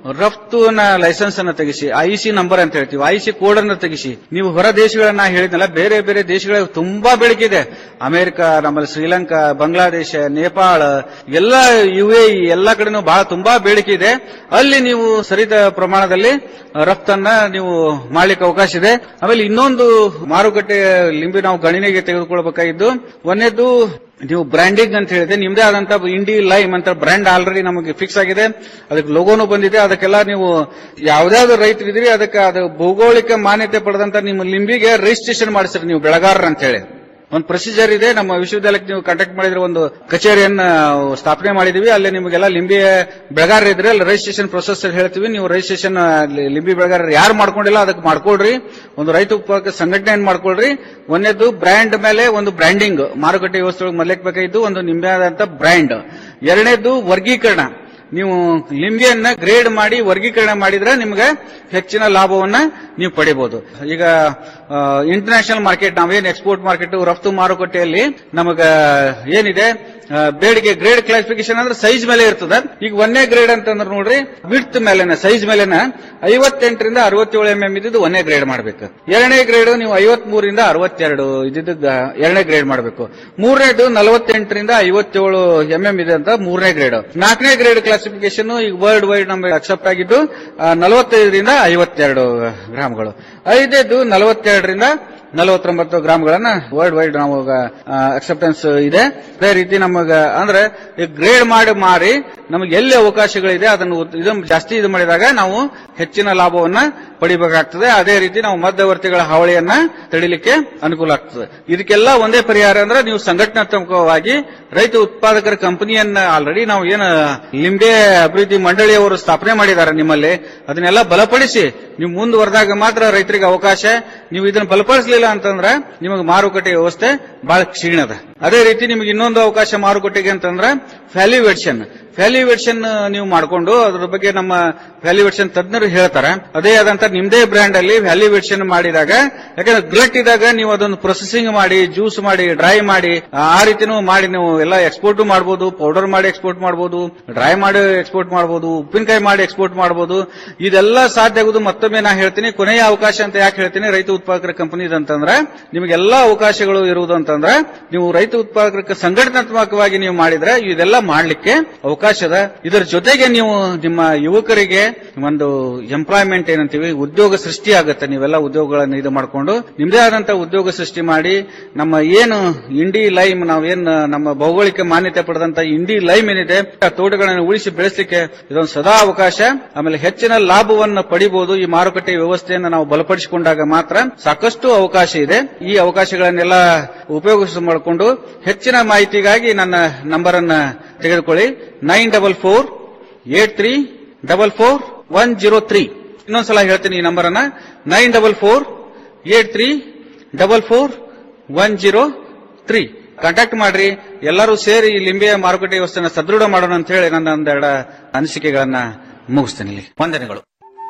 ರಫ್ತುನ ಲೈಸೆನ್ಸ್ ಅನ್ನ ತೆಗಿಸಿ ಐ ಸಿ ನಂಬರ್ ಅಂತ ಹೇಳ್ತೀವಿ ಐ ಸಿ ಕೋಡ್ ಅನ್ನ ತೆಗಿಸಿ ನೀವು ಹೊರ ದೇಶಗಳನ್ನ ಹೇಳಿದ್ನಲ್ಲ ಬೇರೆ ಬೇರೆ ದೇಶಗಳಿಗೆ ತುಂಬಾ ಬೇಡಿಕೆ ಇದೆ ಅಮೆರಿಕ ನಮ್ಮಲ್ಲಿ ಶ್ರೀಲಂಕಾ ಬಾಂಗ್ಲಾದೇಶ ನೇಪಾಳ ಎಲ್ಲ ಯು ಎ ಎಲ್ಲ ಕಡೆನೂ ಬಹಳ ತುಂಬಾ ಬೇಡಿಕೆ ಇದೆ ಅಲ್ಲಿ ನೀವು ಸರಿದ ಪ್ರಮಾಣದಲ್ಲಿ ರಫ್ತನ್ನ ನೀವು ಮಾಡ್ಲಿಕ್ಕೆ ಅವಕಾಶ ಇದೆ ಆಮೇಲೆ ಇನ್ನೊಂದು ಮಾರುಕಟ್ಟೆ ಲಿಂಬಿ ನಾವು ಗಣನೆಗೆ ತೆಗೆದುಕೊಳ್ಬೇಕಾಗಿದ್ದು ಒಂದೇದು ನೀವು ಬ್ರ್ಯಾಂಡಿಂಗ್ ಅಂತ ಹೇಳಿದೆ ನಿಮ್ದೇ ಆದಂತ ಇಂಡಿ ಲೈಮ್ ಅಂತ ಬ್ರ್ಯಾಂಡ್ ಆಲ್ರೆಡಿ ನಮಗೆ ಫಿಕ್ಸ್ ಆಗಿದೆ ಅದಕ್ಕೆ ಲೋಗೋನು ಬಂದಿದೆ ಅದಕ್ಕೆಲ್ಲ ನೀವು ಯಾವ್ದಾದ್ರು ರೈತರಿದ್ರಿ ಅದಕ್ಕೆ ಅದು ಭೌಗೋಳಿಕ ಮಾನ್ಯತೆ ಪಡೆದಂತ ನಿಮ್ಮ ಲಿಂಬಿಗೆ ರಿಜಿಸ್ಟ್ರೇಷನ್ ಮಾಡಿಸ್ರಿ ನೀವು ಬೆಳಗಾರರ್ ಅಂತ ಹೇಳಿ ಒಂದು ಪ್ರೊಸೀಜರ್ ಇದೆ ನಮ್ಮ ವಿಶ್ವವಿದ್ಯಾಲಯಕ್ಕೆ ನೀವು ಕಾಂಟ್ಯಾಕ್ಟ್ ಮಾಡಿದ್ರೆ ಒಂದು ಕಚೇರಿಯನ್ನ ಸ್ಥಾಪನೆ ಮಾಡಿದೀವಿ ಅಲ್ಲಿ ನಿಮಗೆಲ್ಲ ಲಿಂಬಿ ಬೆಳಗಾರ ಇದ್ರೆ ಅಲ್ಲಿ ರಿಜಿಸ್ಟ್ರೇಷನ್ ಪ್ರೊಸೆಸ್ ಹೇಳ್ತೀವಿ ನೀವು ರಿಜಿಸ್ಟ್ರೇಷನ್ ಲಿಂಬಿ ಬೆಳಗಾರ ಯಾರು ಮಾಡ್ಕೊಂಡಿಲ್ಲ ಅದಕ್ಕೆ ಮಾಡ್ಕೊಳ್ರಿ ಒಂದು ರೈತ ಉತ್ಪಾದಕ ಸಂಘಟನೆಯನ್ನು ಮಾಡ್ಕೊಳ್ರಿ ಒಂದೇದು ಬ್ರ್ಯಾಂಡ್ ಮೇಲೆ ಒಂದು ಬ್ರ್ಯಾಂಡಿಂಗ್ ಮಾರುಕಟ್ಟೆ ವ್ಯವಸ್ಥೆ ಒಳಗೆ ಮೊದಲಕ್ಕೆ ಬೇಕಾಗಿದ್ದು ಒಂದು ನಿಂಬೆ ಆದಂತ ಬ್ರ್ಯಾಂಡ್ ಎರಡನೇದು ವರ್ಗೀಕರಣ ನೀವು ಲಿಂಬಿಯನ್ನ ಗ್ರೇಡ್ ಮಾಡಿ ವರ್ಗೀಕರಣ ಮಾಡಿದ್ರೆ ನಿಮ್ಗೆ ಹೆಚ್ಚಿನ ಲಾಭವನ್ನ ನೀವು ಪಡಿಬಹುದು ಈಗ ಇಂಟರ್ನ್ಯಾಷನಲ್ ಮಾರ್ಕೆಟ್ ನಾವೇನು ಎಕ್ಸ್ಪೋರ್ಟ್ ಮಾರ್ಕೆಟ್ ರಫ್ತು ಮಾರುಕಟ್ಟೆಯಲ್ಲಿ ನಮಗ ಏನಿದೆ ಆ, ಬೇಡಿಕೆ ಗ್ರೇಡ್ ಕ್ಲಾಸಿಫಿಕೇಶನ್ ಅಂದ್ರೆ ಸೈಜ್ ಮೇಲೆ ಇರ್ತದ ಈಗ ಒಂದೇ ಗ್ರೇಡ್ ಅಂತಂದ್ರೆ ನೋಡ್ರಿ ವಿಡ್ತ್ ಮೇಲೆನ ಸೈಜ್ ಮೇಲೆನ ಐವತ್ತೆಂಟರಿಂದ ಅರವತ್ತೇಳು ಎಂ ಎಂ ಇದ್ದು ಒಂದೇ ಗ್ರೇಡ್ ಮಾಡಬೇಕು ಎರಡನೇ ಗ್ರೇಡ್ ನೀವು ಐವತ್ ಮೂರಿಂದ ಅರವತ್ತೆರಡು ಇದ್ದಿದ್ದು ಎರಡನೇ ಗ್ರೇಡ್ ಮಾಡಬೇಕು ಮೂರನೇದು ನಲವತ್ತೆಂಟರಿಂದ ಐವತ್ತೇಳು ಎಂ ಎಂ ಇದೆ ಅಂತ ಮೂರನೇ ಗ್ರೇಡ್ ನಾಲ್ಕನೇ ಗ್ರೇಡ್ ಕ್ಲಾಸಿಫಿಕೇಶನ್ ಈಗ ವರ್ಲ್ಡ್ ವೈಡ್ ನಮಗೆ ಅಕ್ಸೆಪ್ಟ್ ಆಗಿದ್ದು ಆ, ನಲವತ್ತೈದರಿಂದ ಐವತ್ತೆರಡು ಗ್ರಾಮ್ಗಳು ಐದನೇದು ನಲವತ್ತೆರಡರಿಂದ ನಲವತ್ತೊಂಬತ್ತು ಗ್ರಾಮ್ಗಳನ್ನ ವರ್ಲ್ಡ್ ವೈಡ್ ನಮಗ ಅಕ್ಸೆಪ್ಟೆನ್ಸ್ ಇದೆ ಅದೇ ರೀತಿ ನಮಗ ಅಂದ್ರೆ ಗ್ರೇಡ್ ಮಾಡಿ ಮಾರಿ ನಮಗೆ ಎಲ್ಲಿ ಅವಕಾಶಗಳಿದೆ ಅದನ್ನು ಉತ್- ಇದು ಜಾಸ್ತಿ ಇದು ಮಾಡಿದಾಗ ನಾವು ಹೆಚ್ಚಿನ ಲಾಭವನ್ನ ಪಡಿಬೇಕಾಗ್ತದೆ ಅದೇ ರೀತಿ ನಾವು ಮಧ್ಯವರ್ತಿಗಳ ಹಾವಳಿಯನ್ನ ತಡಿಲಿಕ್ಕೆ ಅನುಕೂಲ ಆಗ್ತದೆ ಇದಕ್ಕೆಲ್ಲ ಒಂದೇ ಪರಿಹಾರ ಅಂದ್ರೆ ನೀವು ಸಂಘಟನಾತ್ಮಕವಾಗಿ ರೈತ ಉತ್ಪಾದಕರ ಕಂಪನಿಯನ್ನ ಆಲ್ರೆಡಿ ನಾವು ಏನು ಲಿಂಬೆ ಅಭಿವೃದ್ಧಿ ಮಂಡಳಿಯವರು ಸ್ಥಾಪನೆ ಮಾಡಿದ್ದಾರೆ ನಿಮ್ಮಲ್ಲಿ ಅದನ್ನೆಲ್ಲ ಬಲಪಡಿಸಿ ನೀವು ಮುಂದುವರೆದಾಗ ಮಾತ್ರ ರೈತರಿಗೆ ಅವಕಾಶ ನೀವು ಇದನ್ನು ಬಲಪಡಿಸಲಿಲ್ಲ ಅಂತಂದ್ರೆ ನಿಮಗೆ ಮಾರುಕಟ್ಟೆ ವ್ಯವಸ್ಥೆ ಬಹಳ ಕ್ಷೀಣದ ಅದೇ ರೀತಿ ನಿಮಗೆ ಇನ್ನೊಂದು ಅವಕಾಶ ಮಾರುಕಟ್ಟೆಗೆ ಅಂತಂದ್ರೆ ವ್ಯಾಲ್ಯೂವೇಷನ್ ವ್ಯಾಲ್ಯೂವೇಷನ್ ನೀವು ಮಾಡಿಕೊಂಡು ಅದ್ರ ಬಗ್ಗೆ ನಮ್ಮ ವ್ಯಾಲ್ಯೂವೇಷನ್ ತಜ್ಞರು ಹೇಳ್ತಾರೆ ಅದೇ ಆದಂತ ನಿಮ್ದೇ ಬ್ರ್ಯಾಂಡ್ ಅಲ್ಲಿ ವ್ಯಾಲ್ಯೂವೇಷನ್ ಮಾಡಿದಾಗ ಯಾಕಂದ್ರೆ ಗ್ಲಟ್ ಇದ್ದಾಗ ನೀವು ಅದನ್ನು ಪ್ರೊಸೆಸಿಂಗ್ ಮಾಡಿ ಜ್ಯೂಸ್ ಮಾಡಿ ಡ್ರೈ ಮಾಡಿ ಆ ರೀತಿನೂ ಮಾಡಿ ನೀವು ಎಲ್ಲ ಎಕ್ಸ್ಪೋರ್ಟ್ ಮಾಡಬಹುದು ಪೌಡರ್ ಮಾಡಿ ಎಕ್ಸ್ಪೋರ್ಟ್ ಮಾಡಬಹುದು ಡ್ರೈ ಮಾಡಿ ಎಕ್ಸ್ಪೋರ್ಟ್ ಮಾಡಬಹುದು ಉಪ್ಪಿನಕಾಯಿ ಮಾಡಿ ಎಕ್ಸ್ಪೋರ್ಟ್ ಮಾಡಬಹುದು ಇದೆಲ್ಲ ಸಾಧ್ಯ ಆಗುದು ಮತ್ತೊಮ್ಮೆ ನಾ ಹೇಳ್ತೀನಿ ಕೊನೆಯ ಅವಕಾಶ ಅಂತ ಯಾಕೆ ಹೇಳ್ತೀನಿ ರೈತ ಉತ್ಪಾದಕರ ಕಂಪನಿ ಅಂತಂದ್ರೆ ನಿಮಗೆಲ್ಲ ಅವಕಾಶಗಳು ಇರುವುದು ಅಂತಂದ್ರೆ ನೀವು ರೈತ ಉತ್ಪಾದಕರ ಸಂಘಟನಾತ್ಮಕವಾಗಿ ನೀವು ಮಾಡಿದ್ರೆ ಇದೆಲ್ಲ ಮಾಡ್ಲಿಕ್ಕೆ ಅವಕಾಶದ ಇದರ ಜೊತೆಗೆ ನೀವು ನಿಮ್ಮ ಯುವಕರಿಗೆ ಒಂದು ಎಂಪ್ಲಾಯ್ಮೆಂಟ್ ಏನಂತೀವಿ ಉದ್ಯೋಗ ಸೃಷ್ಟಿ ಆಗುತ್ತೆ ನೀವೆಲ್ಲ ಉದ್ಯೋಗಗಳನ್ನು ಇದು ಮಾಡಿಕೊಂಡು ನಿಮ್ದೇ ಆದಂತ ಉದ್ಯೋಗ ಸೃಷ್ಟಿ ಮಾಡಿ ನಮ್ಮ ಏನು ಇಂಡಿ ಲೈಮ್ ನಾವೇನ್ ನಮ್ಮ ಭೌಗೋಳಿಕ ಮಾನ್ಯತೆ ಪಡೆದಂತ ಇಂಡಿ ಲೈಮ್ ಏನಿದೆ ಆ ತೋಟಗಳನ್ನು ಉಳಿಸಿ ಬೆಳೆಸಲಿಕ್ಕೆ ಇದೊಂದು ಸದಾ ಅವಕಾಶ ಆಮೇಲೆ ಹೆಚ್ಚಿನ ಲಾಭವನ್ನು ಪಡಿಬಹುದು ಈ ಮಾರುಕಟ್ಟೆ ವ್ಯವಸ್ಥೆಯನ್ನು ನಾವು ಬಲಪಡಿಸಿಕೊಂಡಾಗ ಮಾತ್ರ ಸಾಕಷ್ಟು ಅವಕಾಶ ಇದೆ ಈ ಅವಕಾಶಗಳನ್ನೆಲ್ಲ ಉಪಯೋಗಿಸ ಮಾಡಿಕೊಂಡು ಹೆಚ್ಚಿನ ಮಾಹಿತಿಗಾಗಿ ನನ್ನ ನಂಬರ್ ಅನ್ನ ತೆಗೆದುಕೊಳ್ಳಿ nine double four eight three double four one zero three ಇನ್ನೊಂದ್ಸಲ ಹೇಳ್ತೀನಿ ಈ ನಂಬರ್ ಅನ್ನ nine double four eight three double four one zero three contact ಮಾಡ್ರಿ ಎಲ್ಲರೂ ಸೇರಿ ಈ ಲಿಂಬೆಯ ಮಾರುಕಟ್ಟೆ ವ್ಯವಸ್ಥೆನ ಸದೃಢ ಮಾಡೋಣ ಅಂತ ಹೇಳಿ ನನ್ನ ಒಂದೆರಡು ಅನಿಸಿಕೆಗಳನ್ನ ಮುಗಿಸ್ತೇನೆ ಇಲ್ಲಿ ವಂದನೆಗಳು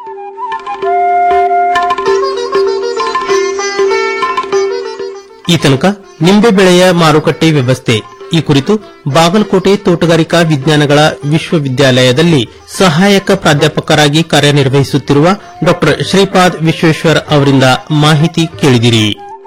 ಈ ತನಕ ನಿಂಬೆ ಬೆಳೆಯ ಮಾರುಕಟ್ಟೆ ವ್ಯವಸ್ಥೆ ಈ ಕುರಿತು ಬಾಗಲಕೋಟೆ ತೋಟಗಾರಿಕಾ ವಿಜ್ಞಾನಗಳ ವಿಶ್ವವಿದ್ಯಾಲಯದಲ್ಲಿ ಸಹಾಯಕ ಪ್ರಾಧ್ಯಾಪಕರಾಗಿ ಕಾರ್ಯನಿರ್ವಹಿಸುತ್ತಿರುವ ಡಾ ಶ್ರೀಪಾದ್ ವಿಶ್ವೇಶ್ವರ್ ಅವರಿಂದ ಮಾಹಿತಿ ಕೇಳಿದಿರಿ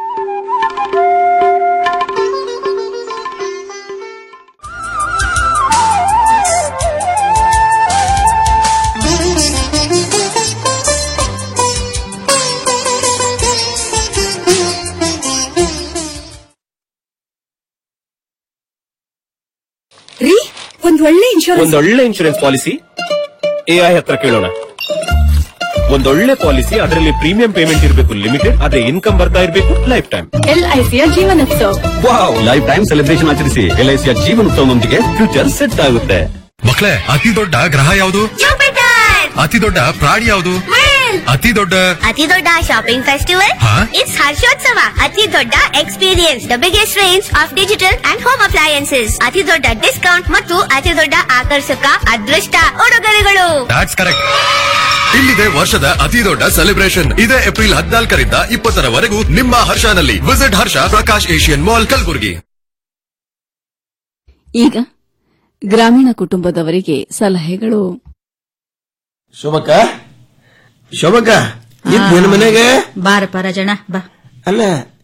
ರೀ ಒಂದ್ ಒಳ್ಳೆ ಇನ್ಶೂರೆನ್ಸ್ ಒಂದೊಳ್ಳೆ ಇನ್ಶೂರೆನ್ಸ್ ಪಾಲಿಸಿ ಎಐ ಹತ್ರ ಕೇಳೋಣ ಒಂದೊಳ್ಳೆ ಪಾಲಿಸಿ ಅದರಲ್ಲಿ ಪ್ರೀಮಿಯಂ ಪೇಮೆಂಟ್ ಇರಬೇಕು ಲಿಮಿಟೆಡ್ ಆದ್ರೆ ಇನ್ಕಮ್ ಬರ್ತಾ ಇರಬೇಕು ಲೈಫ್ ಟೈಮ್ ಎಲ್ಐಸಿಯ Jeevanotsav wow life time celebration ಆಚರಿಸಿ ಎಲ್ಐಸಿಯ ಜೀವನೋತ್ಸವದೊಂದಿಗೆ ಫ್ಯೂಚರ್ ಸೆಟ್ ಆಗುತ್ತೆ ಮಕ್ಕಳೇ ಅತಿ ದೊಡ್ಡ ಗ್ರಹ ಯಾವುದು ಅತಿ ದೊಡ್ಡ ಪ್ರಾಣಿ ಯಾವುದು ಅತಿ ದೊಡ್ಡ ಅತಿ ದೊಡ್ಡ ಶಾಪಿಂಗ್ ಫೆಸ್ಟಿವಲ್ ಹಾ? ಇಟ್ಸ್ ಹರ್ಷೋತ್ಸವ ಅತಿ ದೊಡ್ಡ experience the biggest range of digital and home appliances ಅತಿ ದೊಡ್ಡ ಡಿಸ್ಕೌಂಟ್ ಮತ್ತು ಅತಿ ದೊಡ್ಡ ಆಕರ್ಷಕ ಅದೃಷ್ಟ ಉಡುಗೊರೆಗಳು ದಾಟ್ಸ್ ಕರೆಕ್ಟ್ ಇಲ್ಲಿದೆ ವರ್ಷದ ಅತಿ ದೊಡ್ಡ ಸೆಲೆಬ್ರೇಷನ್ ಇದೇ ಏಪ್ರಿಲ್ ಹದಿನಾಲ್ಕರಿಂದ ಇಪ್ಪತ್ತರವರೆಗೂ ನಿಮ್ಮ ಹರ್ಷನಲ್ಲಿ visit Harsha Prakash Asian mall Kalaburagi ಈಗ ಗ್ರಾಮೀಣ ಕುಟುಂಬದವರಿಗೆ ಸಲಹೆಗಳು ಶೋಭಕ್ಕ ಶೋಭಕ್ಕ ಇದ್ದೇನು ಮನೆಗೆ ಬಾರಪ್ಪ ರಾಜಣ್ಣ ಬಾ ಅಲ್ಲ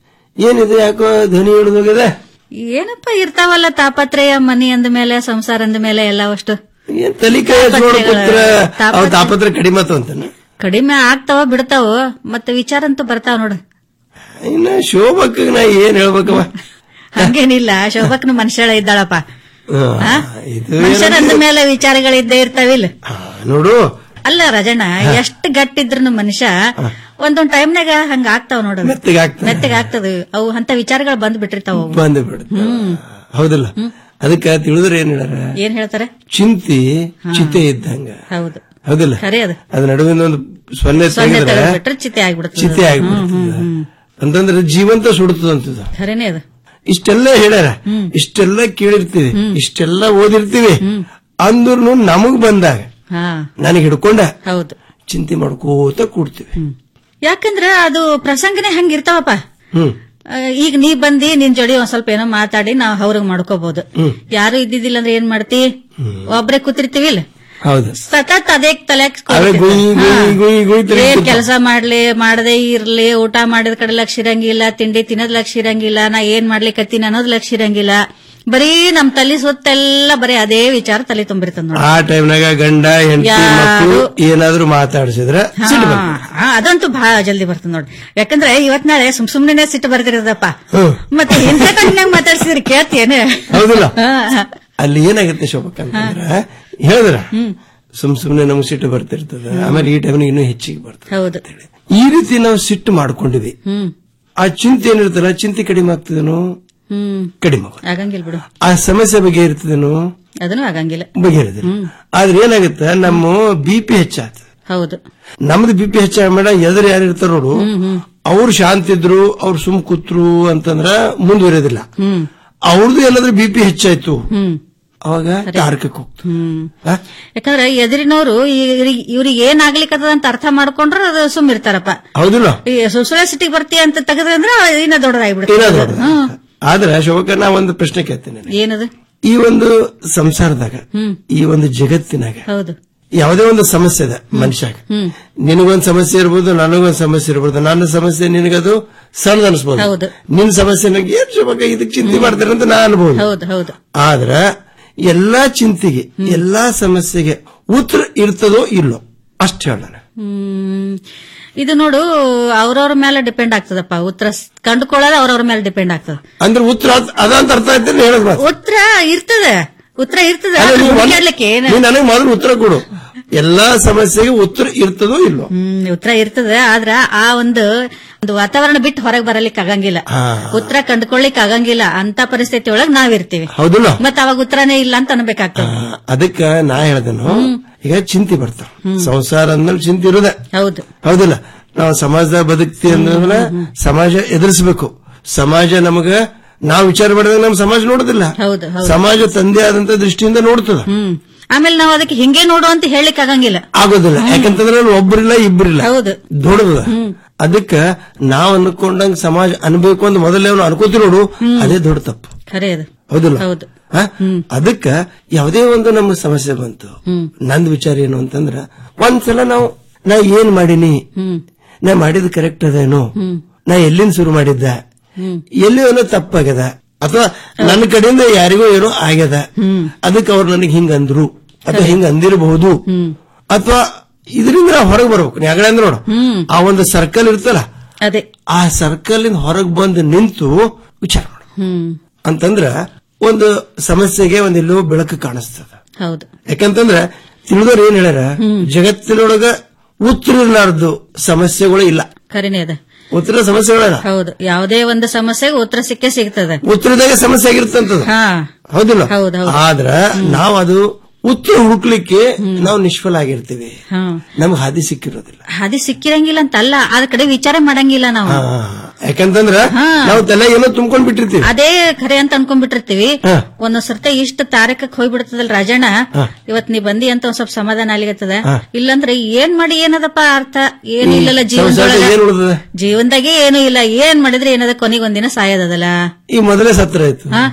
ಏನಿದೆ ಯಾಕೋ ಧ್ವನಿ ಹಿಡಿದೋಗಿದೆ ಏನಪ್ಪ ಇರ್ತಾವಲ್ಲ ತಾಪತ್ರಯ ಮನಿ ಅಂದ ಮೇಲೆ ಸಂಸಾರ ಅಂದ ಮೇಲೆ ಎಲ್ಲ ಅಷ್ಟು ಏನ್ ತಲಿಕಾಯ ಕೂತ್ರ ತಾಪತ್ರೆ- ಅವ್ ತಾಪತ್ರ ಕಡಿಮೆ ಆತು ಅಂತಾನೆ ಕಡಿಮೆ ಆಗ್ತಾವ ಬಿಡ್ತಾವ ಮತ್ತೆ ವಿಚಾರ ಅಂತೂ ಬರ್ತಾವ ನೋಡು ಇನ್ನ ಶೋಭಕ್ಕ ನಾ ಏನ್ ಹೇಳ್ಬೇಕವ ಹಂಗೇನಿಲ್ಲ ಶೋಭಕ್ನ ಮನುಷ್ಯಳ ಇದ್ದಾಳಪ್ಪ ಹಾ, ಇದು ಮನುಷ್ಯರ ಅಂದ ಏನಂದ್ರೆ- ಮೇಲೆ ವಿಚಾರಗಳಿದ್ದೇ ಇರ್ತಾವಿಲ್ಲ ನೋಡು ಅಲ್ಲ ರಾಜಣ್ಣ ಎಷ್ಟ್ ಗಟ್ಟಿದ್ರು ಮನುಷ್ಯ ಒಂದೊಂದ್ ಟೈಮ್ನಾಗ ಹಂಗ ಆಗ್ತಾವ ನೋಡು ಮೆತ್ತಗಾಗ್ತದೆ. ಮೆತ್ತಗ ಆಗ್ತದ ಅವು ಅಂತ ವಿಚಾರಗಳು ಬಂದ್ ಬಿಟ್ಟಿರ್ತಾವ ಅವು. ಬಂದು ಬಿಡುತ್ತೆ ಹೌದಲ್ಲ ಅದಕ್ಕ ತಿಳಿದ್ರೆ ಏನ್ ಹೇಳಾರ ಏನ್ ಹೇಳ್ತಾರೆ ಚಿಂತಿ ಚಿತೆ ಇದ್ದಂಗ ಹೌದು ಹೌದಿಲ್ಲ ಖರೆ ಅದು ಅದ್ರ ನಡುವಿನ ಒಂದು ಸೊನ್ನೆ ಸೊನ್ನೆ ತೆಗೆದ್ರೆ ತೆಗೆದ್ಬಿಟ್ರೆ ಚಿತೆ ಆಗ್ಬಿಡುತ್ತೆ ಚಿತೆ ಆಗ್ಬಿಡ್ತದ ಅಂತಂದ್ರೆ ಜೀವಂತ ಸುಡುತ್ತದಂತದ ಖರೇನೆ ಅದು ಇಷ್ಟೆಲ್ಲ ಹೇಳ್ಯಾರ ಇಷ್ಟೆಲ್ಲ ಕೇಳಿರ್ತೀವಿ ಇಷ್ಟೆಲ್ಲ ಓದಿರ್ತೀವಿ ಅಂದ್ರೂ ನಮಗ್ ಬಂದಾಗ ಹಾ ನನಗೆ ಹಿಡ್ಕೊಂಡ ಹೌದು ಚಿಂತೆ ಮಾಡ್ಕೋತ ಕೂಡ್ತೀವಿ ಯಾಕಂದ್ರ ಅದು ಪ್ರಸಂಗನೇ ಹಂಗ ಇರ್ತಾವಪ್ಪ ಹ್ಮ್ ಆ, ಈಗ ನೀ ಬಂದಿ ನಿನ್ ಜೋಡಿ ಒಂದ್ ಸ್ವಲ್ಪ ಏನೋ ಮಾತಾಡಿ ನಾವ್ ಅವ್ರಿಗೆ ಮಾಡ್ಕೋಬಹುದು ಹ್ಮ್. ಯಾರು ಇದ್ದಿದ್ದಿಲ್ಲ ಅಂದ್ರೆ ಏನ್ ಮಾಡ್ತಿ ಒಬ್ರೇ ಕೂತಿರ್ತೀವಿ ಇಲ್ಲ ಹೌದು ಸತತ್ ಅದೇ ತಲೆ ಅವೇ ಗುಯ್ ಗುಯ್ ಗುಯ್ ಗುಯ್ ತಲೆ ಏನ್ ಕೂತ್ಕೊ- ಕೆಲಸ ಮಾಡ್ಲಿ ಮಾಡದೇ ಇರ್ಲಿ ಊಟ ಮಾಡಿದ ಕಡೆ ಲಕ್ಷ ಇರಂಗಿಲ್ಲ ತಿಂಡಿ ತಿನ್ನೋದ್ ಲಕ್ಷ ಇರಂಗಿಲ್ಲ ನಾ ಏನ್ ಮಾಡ್ಲಿಕತ್ತೀನಿ ಅನ್ನೋದ್ ಲಕ್ಷ ಇರಂಗಿಲ್ಲ ಬರೀ ನಮ್ ತಲೆ ಸುತ್ತೆಲ್ಲ ಬರೀ ಅದೇ ವಿಚಾರ ತಲೆ ತುಂಬಿರ್ತದ ನೋಡಿ ಆ ಟೈಮ್ನಾಗ ಗಂಡ ಹೆಂಡತಿ ಯಾರು- ಮಕ್ಕಳು ಏನಾದ್ರೂ ಮಾತಾಡಿಸಿದ್ರೆ ಸಿಟ್ಟು ಹಾ, ಬರ್ತದೆ. ಹಾ, ಅದಂತೂ ಬಹಳ ಜಲ್ದಿ ಬರ್ತದ ನೋಡಿ ಯಾಕಂದ್ರೆ ಇವತ್ ನಾಳೆ ಸುಮ್ ಸುಮ್ನೆ ಸಿಟ್ಟು ಬರ್ತಿರೋದಪ್ಪ ಹ್ಮ್. ಮತ್ತೆ ಇಂಥ ಕಣ್ಣಿನಾಗ ಮಾತಾಡ್ಸಿದ್ರೆ ಕೇಳ್ತೇನೆ ಹೌದಲ್ಲ ಹಾ, ಹಾ. ಅಲ್ಲಿ ಏನಾಗುತ್ತೆ ಶೋಭಕ್ಕ ಅಂತಂದ್ರ ಹೇಳಿದ್ರ ಸುಮ್ ಸುಮ್ನೆ ನಮ್ಗೆ ಸಿಟ್ಟು ಬರ್ತಿರ್ತದ ಆಮೇಲೆ ಈ ಟೈಮ್ನಾಗ ಇನ್ನೂ ಹೆಚ್ಚಿಗೆ ಬರ್ತದೆ ಹೌದು ಈ ರೀತಿ ನಾವು ಸಿಟ್ಟು ಮಾಡ್ಕೊಂಡಿವಿ ಹ್ಮ್ ಆ ಚಿಂತೆ ಏನಿರ್ತಲ್ಲ ಚಿಂತೆ ಕಡಿಮೆ ಆಗ್ತದೇನೋ ಹ್ಮ್ ಕಡಿಮೆ ಆಗುತ್ತೆ. ಆಗಂಗಿಲ್ಲ ಬಿಡು ಆ ಸಮಸ್ಯೆ ಬಗ್ಗೆ ಇರ್ತದೇನೋ ಅದನ್ನು ಆಗಂಗಿಲ್ಲ ಬಗೆಹರಿದಿಲ್ಲ ಆದ್ರೆ ಏನಾಗುತ್ತೆ ನಮ್ಮ ಬಿ ಪಿ ಹೆಚ್ಚಾಗ್ತದೆ ಹೌದು ನಮ್ದು ಬಿ ಪಿ ಹೆಚ್ಚಾಗ ಮೇಡ ಎದುರು ಯಾರು ಇರ್ತಾರ ನೋಡು ಅವ್ರು ಶಾಂತ ಇದ್ರು ಅವ್ರು ಸುಮ್ ಕೂತ್ರು ಅಂತಂದ್ರ ಮುಂದುವರಿಯೋದಿಲ್ಲ ಹ್ಮ್ ಅವ್ರದ್ದು ಏನಾದ್ರೂ ಬಿ ಪಿ ಹೆಚ್ಚಾಯ್ತು ಹ್ಮ್ ಅವಾಗ ತಾರಕಕ್ಕೆ ಹೋಗ್ತು ಹ್ಮ್ ಆ? ಯಾಕಂದ್ರೆ ಎದುರಿನವರು ಇವ್ರಿಗೆ ಏನ್ ಆಗ್ಲಿಕ್ಕದ ಅಂತ ಅರ್ಥ ಮಾಡ್ಕೊಂಡ್ರೆ ಅದು ಸುಮ್ ಇರ್ತಾರಪ್ಪ ಹೌದಿಲ್ಲ ಈ ಸುಳ್ಸುಳೆ ಸಿಟಿಗೆ ಬರ್ತೀಯ ಅಂತ ತೆಗೆದ್ರೆ ಅಂದ್ರೆ ಇನ್ನ ದೊಡ್ಡದಾಗ್ಬಿಡುತ್ತೆ ಏನೋ ದೊಡ್ಡದು. ಆದ್ರೆ ಶೋಭಕ್ಕ ನಾ ಒಂದು ಪ್ರಶ್ನೆ ಕೇಳ್ತೇನೆ ನಿನಗೆ. ಏನದು ಈ ಒಂದು ಸಂಸಾರದಾಗ ಹ್ಮ್ ಈ ಒಂದು ಜಗತ್ತಿನಾಗ ಹೌದು ಯಾವುದೇ ಒಂದು ಸಮಸ್ಯೆ ಇದೆ ಮನುಷ್ಯಾಗ ಹ್ಮ್ ನಿನಗೊಂದ್ ಸಮಸ್ಯೆ ಇರ್ಬೋದು ನನಗೊಂದ್ ಸಮಸ್ಯೆ ಇರ್ಬೋದು ನನ್ನ ಸಮಸ್ಯೆ ನಿನಗದು ಸಣ್ಣದ ಅನ್ಸ್ಬೋದು ಹೌದು. ನಿನ್ ಸಮಸ್ಯೆ ನನಗೆ ಏನ್ ಶೋಭಕ್ಕ ಇದಕ್ಕೆ ಚಿಂತೆ ಮಾಡ್ತಾರೆ ಅಂತ ನಾ ಅನ್ಬೋದು ಹೌದು ಹೌದು ಆದ್ರ ಎಲ್ಲಾ ಚಿಂತೆಗೆ ಎಲ್ಲಾ ಸಮಸ್ಯೆಗೆ ಉತ್ತರ ಇರ್ತದೋ ಇಲ್ಲೋ ಅಷ್ಟು ಹೇಳ ಹ್ಮ್ ಇದು ನೋಡು ಅವ್ರವ್ರ ಮೇಲೆ ಡಿಪೆಂಡ್ ಆಗ್ತದಪ್ಪ ಉತ್ತರ ಸ್- ಕಂಡುಕೊಳ್ಳೋದು ಅವ್ರವ್ರ ಮೇಲೆ ಡಿಪೆಂಡ್ ಆಗ್ತದ ಅಂದ್ರೆ ಉತ್ತರ ಅದ್- ಅದಂತ ಅರ್ಥ ಆಯ್ತು ಹೇಳದ್ ಮಾತು ಉತ್ತರ ಇರ್ತದೆ ಉತ್ತರ ಇರ್ತದೆ ಅಲ್ಲ, ನೀವ್ ಒಂದ್- ಹುಡುಕ್ಯಾಡ್ಲಿಕ್ಕೆ ಏನು ನೀನ್ ನನಗೆ ಮೊದಲು ಉತ್ತರ ಕೊಡು ಎಲ್ಲಾ ಸಮಸ್ಯೆಗೆ ಉತ್ತರ ಇರ್ತದೋ ಇಲ್ಲೋ ಹ್ಮ್ ಉತ್ತರ ಇರ್ತದೆ ಆದ್ರ ಆ ಒಂದು ಒಂದು ವಾತಾವರಣ ಬಿಟ್ಟು ಹೊರಗೆ ಬರಲಿಕ್ಕೆ ಆಗಂಗಿಲ್ಲ ಹಾ. ಉತ್ತರ ಕಂಡುಕೊಳ್ಳಿಕ್ ಆಗಂಗಿಲ್ಲ ಅಂತ ಪರಿಸ್ಥಿತಿ ಒಳಗ್ ನಾವಿರ್ತೀವಿ ಹೌದಿಲ್ಲ ಮತ್ತ ಅವಾಗ ಉತ್ತರನೇ ಇಲ್ಲ ಅಂತ ಅನ್ಬೇಕಾಗ್ತದೆ ಅದಕ್ಕ ನಾ ಹೇಳ್ದೇನು ಈಗ ಚಿಂತೆ ಬರ್ತಾವ ಸಂಸಾರ ಅಂದ್ಮೇಲೆ ಚಿಂತೆ ಇರೋದೆ ಹೌದು ಹೌದಿಲ್ಲ ನಾವು ಸಮಾಜದಾಗ ಬದುಕ್ತಿ ಅಂದ್ಮೇಲೆ ಸಮಾಜ ಎದುರಿಸಬೇಕು ಸಮಾಜ ನಮಗ ನಾವು ವಿಚಾರ ಮಾಡಿದಾಗ ನಮ್ಮ ಸಮಾಜ ನೋಡುದಿಲ್ಲ ಹೌದು ಹೌದು ಸಮಾಜ ತಂದೆ ಆದಂತ ದೃಷ್ಟಿಯಿಂದ ನೋಡ್ತದ ಹ್ಮ್ ಆಮೇಲೆ ನಾವು ಅದಕ್ಕೆ ಹಿಂಗೆ ನೋಡು ಅಂತ ಹೇಳಿಕ್ ಆಗಂಗಿಲ್ಲ ಆಗೋದಿಲ್ಲ ಯಾಕಂತಂದ್ರೆ ಅಲ್ಲಿ ಒಬ್ಬರಿಲ್ಲ ಇಬ್ಬರಿಲ್ಲ ಹೌದು ದೊಡ್ಡದ ಅದಕ್ಕ ನಾವ್ ಅನ್ಕೊಂಡಂಗ್ ಸಮಾಜ ಅನ್ಬೇಕು ಅಂತ ಮೊದಲೇ ಅವ್ನು ಅನ್ಕೋತಿ ನೋಡು ಅದೇ ದೊಡ್ಡ ತಪ್ಪು ಖರೆ ಅದು ಹೌದಿಲ್ಲ ಹೌದು ಹ? ಅದಕ್ಕ ಯಾವುದೇ ಒಂದು ನಮ್ಮ ಸಮಸ್ಯೆ ಬಂತು ಹ್ಮ್ ನಂದ್ ವಿಚಾರ ಏನು ಅಂತಂದ್ರ ಒಂದ್ಸಲ ನಾವು ನಾ ಏನ್ ಮಾಡೀನಿ ಹ್ಮ್ ನಾ ಮಾಡಿದ್ ಕರೆಕ್ಟ್ ಅದೇನೋ ಹ್ಮ್ ನಾ ಎಲ್ಲಿಂದ ಶುರು ಮಾಡಿದ್ದೆ ಹ್ಮ್ ಎಲ್ಲಿ ಏನೋ ತಪ್ಪಾಗ್ಯದ ಅಥವಾ ನನ್ನ ಕಡೆಯಿಂದ ಯಾರಿಗೋ ಏನೋ ಆಗ್ಯದ ಹ್ಮ್ ಅದಕ್ಕೆ ಅವ್ರು ನನಗೆ ಹಿಂಗ ಅಂದ್ರು ಅಥವಾ ಹಿಂಗ ಅಂದಿರಬಹುದು ಹ್ಮ್ ಅಥವಾ ಇದರಿಂದ ನಾವು ಹೊರಗೆ ಬರ್ಬೇಕು ನೀ ಆಗಲೇ ಅಂದ್ರೆ ನೋಡು ಹ್ಮ್ ಆ ಒಂದು ಸರ್ಕಲ್ ಇರ್ತಲ್ಲ ಅದೇ ಆ ಸರ್ಕಲ್ ಇಂದ ಹೊರಗೆ ಬಂದು ನಿಂತು ವಿಚಾರ ಮಾಡು ಹ್ಮ್ ಅಂತಂದ್ರ ಒಂದು ಸಮಸ್ಯೆಗೆ ಒಂದೆಲ್ಲೋ ಬೆಳಕು ಕಾಣಿಸ್ತದ ಹೌದು ಯಾಕಂತಂದ್ರ ತಿಳಿದವ್ರು ಏನ್ ಹೇಳ್ಯಾರ ಜಗತ್ತಿನೊಳಗ ಉತ್ತರ ಇರ್ಲಾರ್ದು ಸಮಸ್ಯೆಗಳು ಇಲ್ಲ ಖರೇನೆ ಅದ ಉತ್ತರ ಸಮಸ್ಯೆಗಳಲ್ಲ ಹೌದು ಯಾವುದೇ ಒಂದು ಸಮಸ್ಯೆಗೆ ಉತ್ತರ ಸಿಕ್ಕೇ ಸಿಗ್ತದೆ ಉತ್ತರದಾಗ ಸಮಸ್ಯೆ ಆಗಿರ್ತಂತದ ಹಾ ಹೌದಿಲ್ಲ ಹೌದು, ಹೌದು. ಆದ್ರ ನಾವು ಅದು ಉತ್ತರ ಹುಡುಕ್ಲಿಕ್ಕೆ ನಾವು ನಿಷ್ಫಲ ಆಗಿರ್ತೀವಿ ಹಾ ನಮ್ಗೆ ಹಾದಿ ಸಿಕ್ಕಿರೋದಿಲ್ಲ ಹಾದಿ ಸಿಕ್ಕಿರಂಗಿಲ್ಲ ಅಂತ ಅಲ್ಲ ಅದ್ರ ಕಡೆ ವಿಚಾರ ಮಾಡಂಗಿಲ್ಲ ನಾವು ಹಾ, ಯಾಕಂತಂದ್ರ ನಾವು ತಲೆ ಏನೋ ತುಂಬ್ಕೊಂಡ್ ಬಿಟ್ಟಿರ್ತೀವಿ ಅದೇ ಖರೆ ಅಂತ ಅನ್ಕೊಂಡ್ಬಿಟ್ಟಿರ್ತೀವಿ ಹಾ. ಒಂದೊಂದ್ ಸರ್ತಿ ಇಷ್ಟ ತಾರಕಕ್ಕೆ ಹೋಗ್ಬಿಡ್ತದಲ್ ರಾಜಣ್ಣ ಹಾ. ಇವತ್ ನೀ ಬಂದಿ ಅಂತ ಒಂದ್ ಸ್ವಲ್ಪ ಸಮಾಧಾನ ಆಗ್ಲಿಕತ್ತದ ಹಾ. ಇಲ್ಲಂದ್ರೆ ಏನ್ ಮಾಡಿ ಏನದಪ್ಪ ಅರ್ಥ ಏನ್ ಇಲ್ಲಲ್ಲ ಸಂಸಾರದಾಗ ಏನ್ ಜೀವನದೊಳಗ ಉಳಿದದ ಜೀವನದಾಗೆ ಏನು ಇಲ್ಲ ಏನ್ ಮಾಡಿದ್ರೆ ಏನದ ಕೊನೆಗೆ ಒಂದಿನ ಸಾಯೋದಲ್ಲ ಈ ಮೊದಲೇ ಸತ್ರ ಆಯ್ತು ಹಾ ಅಷ್ಟೇ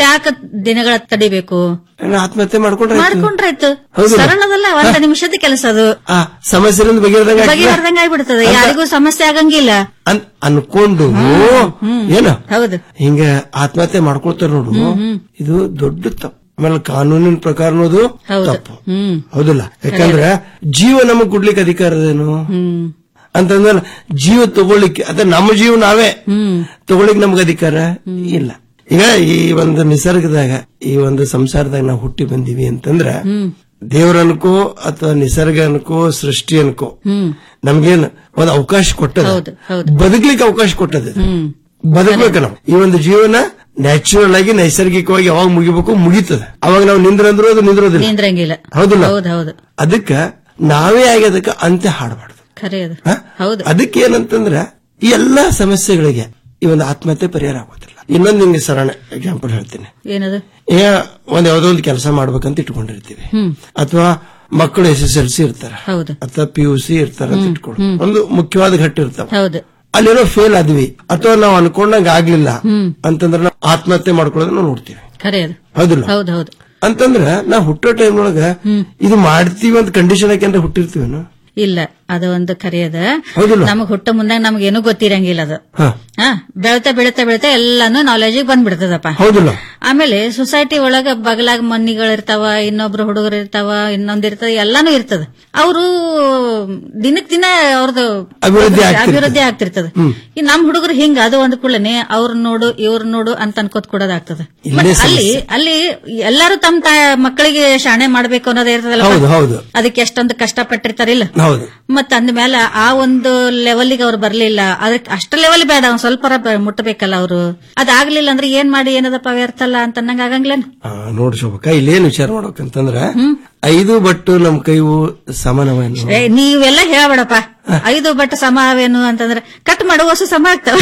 ಯಾಕೆ ದಿನಗಳ ತಡಿಬೇಕು ಏನ್ ಆತ್ಮಹತ್ಯೆ ಮಾಡ್ಕೊಂಡ್ರೆ ಆಯ್ತು. ಮಾಡ್ಕೊಂಡ್ರಾಯ್ತು ಹೌದಲ್ಲ? ಸರಳದಲ್ಲ ಒಂದ್ ನಿಮಿಷದ ಕೆಲಸ ಅದು ಆ ಸಮಸ್ಯೆಯಿಂದ ಬಗೆಹರಿದಂಗ ಬಗೆಹರ್ದಂಗ ಆಗ್ಬಿಡ್ತದೆ ಯಾರಿಗೂ ಸಮಸ್ಯೆ ಆಗಂಗಿಲ್ಲ ಅನ್ಕೊಂಡು ಏನ ಹೌದು ಹಿಂಗ ಆತ್ಮಹತ್ಯೆ ಮಾಡ್ಕೊಳ್ತಾರ ನೋಡು ಇದು ದೊಡ್ಡ ತಪ್ಪು ಆಮೇಲೆ ಕಾನೂನಿನ ಪ್ರಕಾರ ಅನ್ನೋದು ತಪ್ಪು ಹ್ಮ್ ಹೌದಲ್ಲ ಯಾಕಂದ್ರೆ ಜೀವ ನಮಗ್ ಕೊಡ್ಲಿಕ್ಕೆ ಅಧಿಕಾರ ಅದೇನು ಅಂತಂದ್ರೆ ಜೀವ ತಗೊಳ್ಳಿಕ್ಕೆ ಅದ ನಮ್ಮ ಜೀವ ನಾವೇ ತಗೊಳ್ಳಿಕ್ ನಮ್ಗೆ ಅಧಿಕಾರ ಇಲ್ಲ ಈಗ ಈ ಒಂದು ನಿಸರ್ಗದಾಗ ಈ ಒಂದು ಸಂಸಾರದಾಗ ನಾವು ಹುಟ್ಟಿ ಬಂದೀವಿ ಅಂತಂದ್ರ ದೇವ್ರ ಅನ್ಕೋ ಅಥವಾ ನಿಸರ್ಗ ಅನ್ಕೋ ಸೃಷ್ಟಿ ಅನ್ಕೋ ನಮ್ಗೇನ್ ಒಂದು ಅವಕಾಶ ಕೊಟ್ಟದ ಬದುಕ್ಲಿಕ್ಕೆ ಅವಕಾಶ ಕೊಟ್ಟದ ಬದುಕ್ಬೇಕು ನಾವು ಈ ಒಂದು ಜೀವನ ನ್ಯಾಚುರಲ್ ಆಗಿ ನೈಸರ್ಗಿಕವಾಗಿ ಯಾವಾಗ ಮುಗಿಬೇಕು ಮುಗಿತದ ಅವಾಗ ನಾವು ನಿಂದ್ರಂದ್ರೂ ಅದು ನಿಂದ್ರೋದಿಲ್ಲ ನಿಂದ್ರಂಗಿಲ್ಲ ಹೌದಲ್ಲ ಹೌದು ಹೌದು ಅದಕ್ಕ ನಾವೇ ಆಗಿ ಅದಕ್ಕೆ ಅಂತ್ಯ ಹಾಡಬಾರ್ದು ಖರೆ ಅದು ಹೌದು ಅದಕ್ಕೆ ಏನಂತಂದ್ರ ಈ ಎಲ್ಲಾ ಸಮಸ್ಯೆಗಳಿಗೆ ಈ ಒಂದು ಆತ್ಮಹತ್ಯೆ ಪರಿಹಾರ ಆಗೋದಿಲ್ಲ ಇನ್ನೊಂದು ನಿಮ್ಗೆ ಸರಳ ಎಕ್ಸಾಂಪಲ್ ಹೇಳ್ತೀನಿ ಏನದು ಈಗ ಒಂದ್ ಯಾವ್ದೋ ಒಂದು ಕೆಲಸ ಮಾಡ್ಬೇಕಂತ ಇಟ್ಕೊಂಡಿರ್ತೀವಿ ಹ್ಮ್ ಅಥವಾ ಮಕ್ಕಳು ಎಸ್ ಎಸ್ ಎಲ್ ಸಿ ಇರ್ತಾರ ಹೌದು ಅಥವಾ ಪಿ ಯು ಸಿ ಇರ್ತಾರ ಅಂತ ಇಟ್ಕೊಳ್ಳಿ ಒಂದು ಮುಖ್ಯವಾದ ಘಟ್ಟ ಇರ್ತಾವ ಹೌದು ಅಲ್ಲೇನೋ ಫೇಲ್ ಆದ್ವಿ ಅಥವಾ ನಾವು ಅನ್ಕೊಂಡಂಗ ಆಗ್ಲಿಲ್ಲ ಅಂತಂದ್ರೆ ನಾವು ಆತ್ಮಹತ್ಯೆ ಮಾಡ್ಕೊಳ್ಳೋದನ್ನ ನೋಡ್ತೀವಿ ಖರೆ ಅದು ಹೌದಿಲ್ಲ ಹೌದು ಹೌದು ಅಂತಂದ್ರ ನಾವು ಹುಟ್ಟೋ ಟೈಮ್ ಒಳಗ ಇದು ಮಾಡ್ತೀವಿ ಅಂತ ಕಂಡೀಷನ್ ಹಾಕಂದ್ರೆ ಹುಟ್ಟಿರ್ತೀವೇನು ಇಲ್ಲ ಅದು ಒಂದು ಖರೆ ಅದ ಹೌದಿಲ್ಲ? ನಮಗ್ ಹುಟ್ಟ ಮುಂದಾಗ ನಮಗೇನು ಗೊತ್ತಿರಂಗಿಲ್ಲ ಅದು ಹ. ಹಾ ಬೆಳತಾ ಬೆಳತಾ ಬೆಳತಾ ಎಲ್ಲಾನು ನಾಲೆಜಿಗೆ ಬಂದ್ಬಿಡ್ತದಪ್ಪ ಹೌದಿಲ್ಲ ಆಮೇಲೆ ಸೊಸೈಟಿ ಒಳಗ ಬಗಲಾಗ ಮನ್ನಿಗಳಿರ್ತಾವ ಇನ್ನೊಬ್ರು ಹುಡುಗರು ಇರ್ತಾವ ಇನ್ನೊಂದ್ ಇರ್ತದ ಎಲ್ಲಾನು ಇರ್ತದ ಅವರು ದಿನಕ್ ದಿನ ಅವ್ರದ್ದು ಅಭಿವೃದ್ಧಿ ಆಗ್ತಿರ್ತದೆ. ಅಭಿವೃದ್ಧಿ ಆಗ್ತಿರ್ತದ ಈ ನಮ್ ಹುಡುಗರು ಹಿಂಗ ಅದು ಒಂದ್ ಕೂಡಲೇ ಅವ್ರ ನೋಡು ಇವ್ರ ನೋಡು ಅಂತ ಅನ್ಕೋತ್ ಕೊಡೋದಾಗ್ತದ ಇಲ್ಲೇ ಮತ್ತ್ ಸಮಸ್ಯೆ. ಅಲ್ಲಿ ಅಲ್ಲಿ ಎಲ್ಲಾರು ತಮ್ಮ ತಾ- ಮಕ್ಕಳಿಗೆ ಶಾಣೆ ಮಾಡ್ಬೇಕು ಅನ್ನೋದೇ ಇರ್ತದಲ್ಲ ಹೌದು ಹೌದು ಅದಕ್ಕೆ ಎಷ್ಟೊಂದು ಕಷ್ಟಪಟ್ಟಿರ್ತಾರಿಲ್ಲ ಹೌದು ಮತ್ತ ಅಂದ್ಮೇಲೆ ಆ ಒಂದು ಲೆವೆಲ್ಗೆ ಅವ್ರು ಬರ್ಲಿಲ್ಲ ಅದಕ್ಕೆ ಅಷ್ಟ ಲೆವೆಲ್ ಬೇಡ ಒಂದ್ ಸ್ವಲ್ಪ ಮುಟ್ಟಬೇಕಲ್ಲ ಅವರು ಅದಾಗ್ಲಿಲ್ಲ ಅಂದ್ರೆ ಏನ್ ಮಾಡಿ ಏನದಪ್ಪ ವ್ಯರ್ಥ ಅಲ್ಲ ಅಂತ ಅನ್ನಂಗ ಆಗಂಗ್ಲೇನ್ ಆ, ನೋಡ್ ಶೋಭಕ್ಕ ಇಲ್ಲೇನ್ ವಿಚಾರ ಮಾಡ್ಬೇಕಂತಂದ್ರ ಐದು ಬಟ್ಟು ನಮ್ ಕೈವು ಸಮಾನವೇನು ಏ, ನೀವೆಲ್ಲ ಹೇಳ್ಬೇಡಪ್ಪ ಐದು ಬಟ್ ಸಮ ಅವೇನು ಅಂತಂದ್ರೆ ಕಟ್ ಮಾಡುವ ಹೊಸ ಸಮ ಆಗ್ತಾವ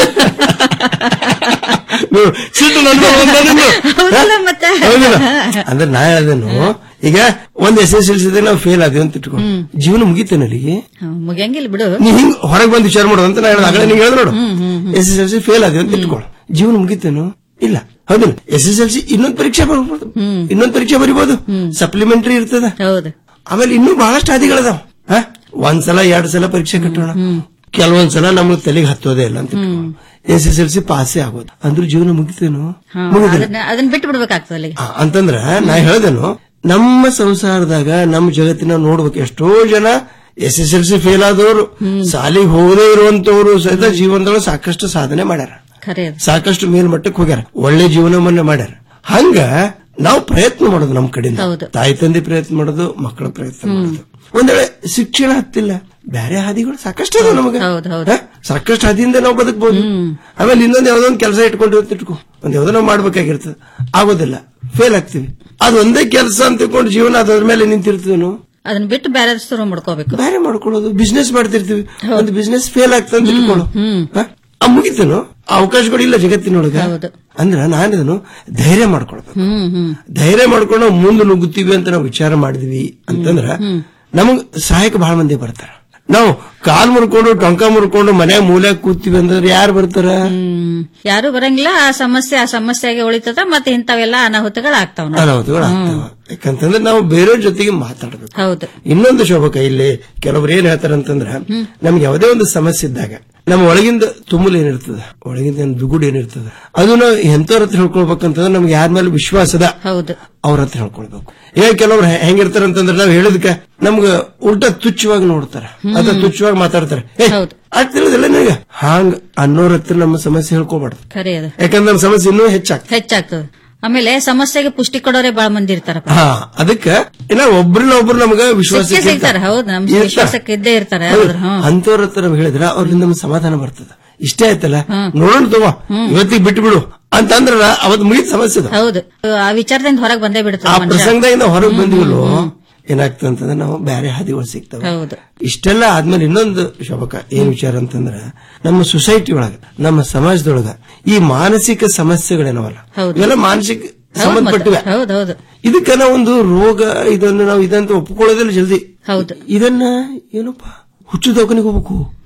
ನೋಡು, ಸಿಟ್ಟು ನನ್ ಮೇಲೆ ಬಂದ ನಿಂದು. ಹೌದಲ್ಲ ಮತ್ತೆ ಹೌದಿಲ್ಲ ಅಂದ್ರೆ ನಾ ಹೇಳ್ದೇನು ಈಗ ಒಂದ್ ಎಸ್ ಎಸ್ ಎಲ್ ಸಿ ನಾವು ಫೇಲ್ ಆದ್ವಿ ಅಂತ ಇಟ್ಕೊಂಡು ಜೀವನ ಮುಗಿತೇನೆ ಅಲ್ಲಿಗೆ ಹ್ಮ್, ಮುಗಿಯಂಗಿಲ್ಲ ಬಿಡು ನೀ ಹಿಂಗ್ ಹೊರಗೆ ಬಂದು ವಿಚಾರ ಮಾಡೋದು ಅಂತ ನಾ ಹೇಳ್ದೆ ಆಗಲೇ ನೀ ಹೇಳ್ದ ನೋಡು S S L C fail ಆದ್ವಿ ಅಂತ ಇಟ್ಕೊಳ್ಳು ಜೀವನ ಮುಗಿತೇನು ಇಲ್ಲ ಹೌದಿಲ್ಲ ಎಸ್ ಎಸ್ ಎಲ್ ಸಿ ಇನ್ನೊಂದ್ ಪರೀಕ್ಷೆ ಬರ್ಬೋದು ಇನ್ನೊಂದ್ ಪರೀಕ್ಷೆ ಬರಿಬೋದು ಸಪ್ಲಿಮೆಂಟರಿ ಇರ್ತದ ಹೌದು ಆಮೇಲೆ ಇನ್ನೂ ಬಹಳಷ್ಟು ಹಾದಿಗಳದಾವ ಹ? ಒಂದ್ಸಲ ಎರಡ್ ಸಲ ಪರೀಕ್ಷೆ ಕಟ್ಟೋಣ ಕೆಲವೊಂದ್ಸಲ ನಮ್ಗೆ ತಲೆಗೆ ಹತ್ತೋದೇ ಇಲ್ಲ ಅಂತ ಎಸ್ ಎಸ್ ಎಲ್ ಸಿ ಪಾಸೇ ಆಗೋದು ಅಂದ್ರೂ ಜೀವನ ಮುಗಿತೇನು ಹಾ, ಮುಗಿದಿಲ್ಲ ಅದನ್ನ ಅದನ್ನ ಬಿಟ್ಟು ಬಿಡ್ಬೇಕಾಗ್ತದೆ ಅಲ್ಲಿಗೆ ಆ, ಅಂತಂದ್ರ ನಾ ಹೇಳ್ದೇನು ನಮ್ಮ ಸಂಸಾರದಾಗ ನಮ್ಮ ಜಗತ್ತಿನ ನೋಡ್ಬೇಕು ಎಷ್ಟೋ ಜನ S S L C fail ಆದವರು ಸಾಲಿಗೆ ಹೋಗದೇ ಇರುವಂತವ್ರು ಸಹಿತ ಜೀವನದೊಳಗೆ ಸಾಕಷ್ಟು ಸಾಧನೆ ಮಾಡ್ಯಾರ ಖರೆ ಅದು. ಸಾಕಷ್ಟು ಮೇಲ್ಮಟ್ಟಕ್ಕೆ ಹೋಗ್ಯಾರ ಒಳ್ಳೆ ಜೀವನವನ್ನ ಮಾಡ್ಯಾರ ಹಂಗ ನಾವು ಪ್ರಯತ್ನ ಮಾಡೋದು ನಮ್ಮ ಕಡೆಯಿಂದ ಹೌದು. ತಾಯಿ ತಂದೆ ಪ್ರಯತ್ನ ಮಾಡೋದು ಮಕ್ಕಳ ಪ್ರಯತ್ನ ಮಾಡೋದು ಒಂದ್ ವೇಳೆ ಶಿಕ್ಷಣ ಹತ್ತಿಲ್ಲ ಬೇರೆ ಹಾದಿಗಳು ಸಾಕಷ್ಟು ಅದಾವ ನಮಗೆ ಹೌದು ಹೌದು ಹ? ಸಾಕಷ್ಟು ಹಾದಿಯಿಂದ ನಾವು ಬದುಕಬಹುದು ಆಮೇಲೆ ಇನ್ನೊಂದ್ ಯಾವ್ದೋ ಒಂದು ಕೆಲಸ ಇಟ್ಕೊಂಡಿರ್ತ ಇಟ್ಕೋ ಒಂದ್ ಯಾವ್ದೋ ನಾವು ಮಾಡ್ಬೇಕಾಗಿರ್ತದೆ ಆಗೋದಿಲ್ಲ ಫೇಲ್ ಆಗ್ತೀವಿ ಅದು ಒಂದೇ ಕೆಲಸ ಅಂತ ತಿಳ್ಕೊಂಡು ಜೀವನ ಅದ್ರ ಮೇಲೆ ನಿಂತಿರ್ತೀವಿ ಅದನ್ನ ಬಿಟ್ಟು ಬೇರೆ ಶುರು ಮಾಡ್ಕೋಬೇಕು ಬೇರೆ ಮಾಡ್ಕೊಳ್ಳೋದು ಬಿಸ್ನೆಸ್ ಮಾಡ್ತಿರ್ತೀವಿ ಒಂದು ಬಿಸ್ನೆಸ್ ಫೇಲ್ ಆಗ್ತದೆ ಅಂತ ಇಟ್ಕೊಳ್ಳೋ ಹ? ಆ ಮುಗಿತೇನು ಆ ಅವಕಾಶಗಳು ಇಲ್ಲ ಜಗತ್ತಿನೊಳಗ ಅಂದ್ರ ನಾನಿದನು ಧೈರ್ಯ ಮಾಡ್ಕೊಳ್ಬೇಕು ಹ್ಮ್ ಹ್ಮ್ ಧೈರ್ಯ ಮಾಡ್ಕೊಂಡು ನಾವು ಮುಂದೆ ನುಗ್ಗುತ್ತೀವಿ ಅಂತ ನಾವು ವಿಚಾರ ಮಾಡಿದ್ವಿ ಅಂತಂದ್ರ ನಮಗ್ ಸಹಾಯಕ ಬಹಳ ಮಂದಿ ಬರ್ತಾರ ನಾವು ಕಾಲ್ ಮುರ್ಕೊಂಡು ಟೊಂಕ ಮುರ್ಕೊಂಡು ಮನ್ಯಾಗ ಮೂಲ್ಯಾಗ ಕೂತೀವಿ ಅಂತಂದ್ರೆ ಯಾರು ಬರ್ತಾರ ಹ್ಮ್. ಯಾರು ಬರಂಗಿಲ್ಲ ಆ ಸಮಸ್ಯೆ ಆ ಸಮಸ್ಯೆಗೆ ಉಳಿತದ ಮತ್ತೆ ಇಂಥವೆಲ್ಲ ಅನಾಹುತಗಳು ಆಗ್ತಾವ ನೋಡಿ. ಅನಾಹುತಗಳು ಆಗ್ತಾವ ಯಾಕಂತಂದ್ರೆ ನಾವು ಬೇರೆಯವ್ರ ಜೊತೆಗೆ ಮಾತಾಡ್ಬೇಕು ಹೌದು ಇನ್ನೊಂದು ಶೋಭಕ ಇಲ್ಲಿ ಕೆಲವ್ರು ಏನ್ ಹೇಳ್ತಾರಂತಂದ್ರ ನಮ್ಗೆ ಯಾವುದೇ ಒಂದು ಸಮಸ್ಯೆ ಇದ್ದಾಗ ನಮ್ಮ ಒಳಗಿಂದ ತುಮುಲ್ ಏನಿರ್ತದ ಒಳಗಿಂದ ಏನ್ ದುಗುಡ್ ಏನಿರ್ತದ ಅದನ್ನ ಎಂತವ್ರ ಹತ್ರ ಹೇಳ್ಕೊಳ್ಬೇಕಂತಂದ್ರೆ ನಮ್ಗೆ ಯಾರ ಮೇಲೆ ವಿಶ್ವಾಸದ ಹೌದು ಅವ್ರ ಹತ್ರ ಹೇಳ್ಕೊಳ್ಬೇಕು ಈಗ ಕೆಲವ್ರು ಹೆ- ಹೆಂಗಿರ್ತಾರ ಅಂತಂದ್ರೆ ನಾವ್ ಹೇಳದಕ್ಕೆ ನಮ್ಗ ಉಲ್ಟಾ ತುಚ್ಛವಾಗಿ ನೋಡ್ತಾರ ಅಥವಾ ತುಚ್ಛವಾಗಿ ಮಾತಾಡ್ತಾರೆ ಏ ಅದ್ ತಿಳಿದಿಲ್ಲ ನಿನಗೆ ಹಾಂಗ್ ಅನ್ನೋರ್ ಹತ್ರ ನಮ್ಮ ಸಮಸ್ಯೆ ಹೇಳ್ಕೊಬಾರ್ದು ಖರೆ ಅದು ಯಾಕಂದ್ರೆ ನಮ್ಮ ಸಮಸ್ಯೆ ಇನ್ನೂ ಹೆಚ್ಚಾಗ್ತದೆ ಹೆಚ್ಚಾಗ್ತದ ಆಮೇಲೆ ಸಮಸ್ಯೆಗೆ ಪುಷ್ಟಿ ಕೊಡೋರೆ ಬಾಳ ಮಂದಿ ಇರ್ತಾರಪ್ಪ ಹಾ ಅದಕ್ಕ ಇನ್ನ ಒಬ್ರನ್ನ ಒಬ್ರು ನಮಗ ವಿಶ್ವಾಸ ಸಿಕ್ಕೇ ಸಿಗ್ತಾರ ಹೌದು ನಮ್ ವಿಶ್ವಾಸಕ್ಕೆ ಇದ್ದೇ ಇರ್ತಾರೆ ಹೌದ್ರ ಹ್ಮ್ ಅಂತವ್ರ ಹತ್ರ ನಮ್ಗೆ ಹೇಳಿದ್ರ ಅವ್ರಿಂದ ನಮ್ಗೆ ಸಮಾಧಾನ ಬರ್ತದ ಇಷ್ಟೇ ಆಯ್ತಲ್ಲ ನೋಡೋಣ ತಗೋ ಇವತ್ತಿಗೆ ಬಿಟ್ಟು ಬಿಡು ಅಂತ ಅಂದ್ರ ಅವತ್ ಮುಗಿದ ಸಮಸ್ಯೆ ಅದು. ಹೌದು ಆ ವಿಚಾರದಿಂದ ಹೊರಗೆ ಬಂದೇ ಆ ಬಿಡ್ತದೆ ಮನುಷ್ಯ ಪ್ರಸಂಗದಿಂದ ಹೊರಗೆ ಬಂದಿವಲ್ಲೋ ಏನಾಗ್ತದೆ ಅಂತಂದ್ರೆ ನಾವು ಬೇರೆ ಹಾದಿಗಳು ಸಿಗ್ತವೆ ಹೌದು ಇಷ್ಟೆಲ್ಲ ಆದ್ಮೇಲೆ ಇನ್ನೊಂದು ಶೋಭಕ ಏನ್ ವಿಚಾರ ಅಂತಂದ್ರ ನಮ್ಮ ಸೊಸೈಟಿ ಒಳಗ ನಮ್ಮ ಸಮಾಜದೊಳಗ ಈ ಮಾನಸಿಕ ಸಮಸ್ಯೆಗಳೇನವಲ್ಲ ಹೌದು. ಇವೆಲ್ಲ ಮಾನಸಿಕ ಹೌದು ಸಂಬಂಧಪಟ್ಟಿವೆ ಮತ್ತೆ. ಹೌದು ಹೌದು ಇದಕ್ಕ ನಾವು ಒಂದು ರೋಗ ಇದನ್ನು ನಾವು ಇದಂತ ಒಪ್ಕೊಳ್ಳೋದಿಲ್ಲ ಜಲ್ದಿ ಹೌದು ಇದನ್ನ ಏನಪ್ಪ ಹುಚ್ಚು ದವಾಖಾನಿಗೆ ಹೋಗ್ಬೇಕು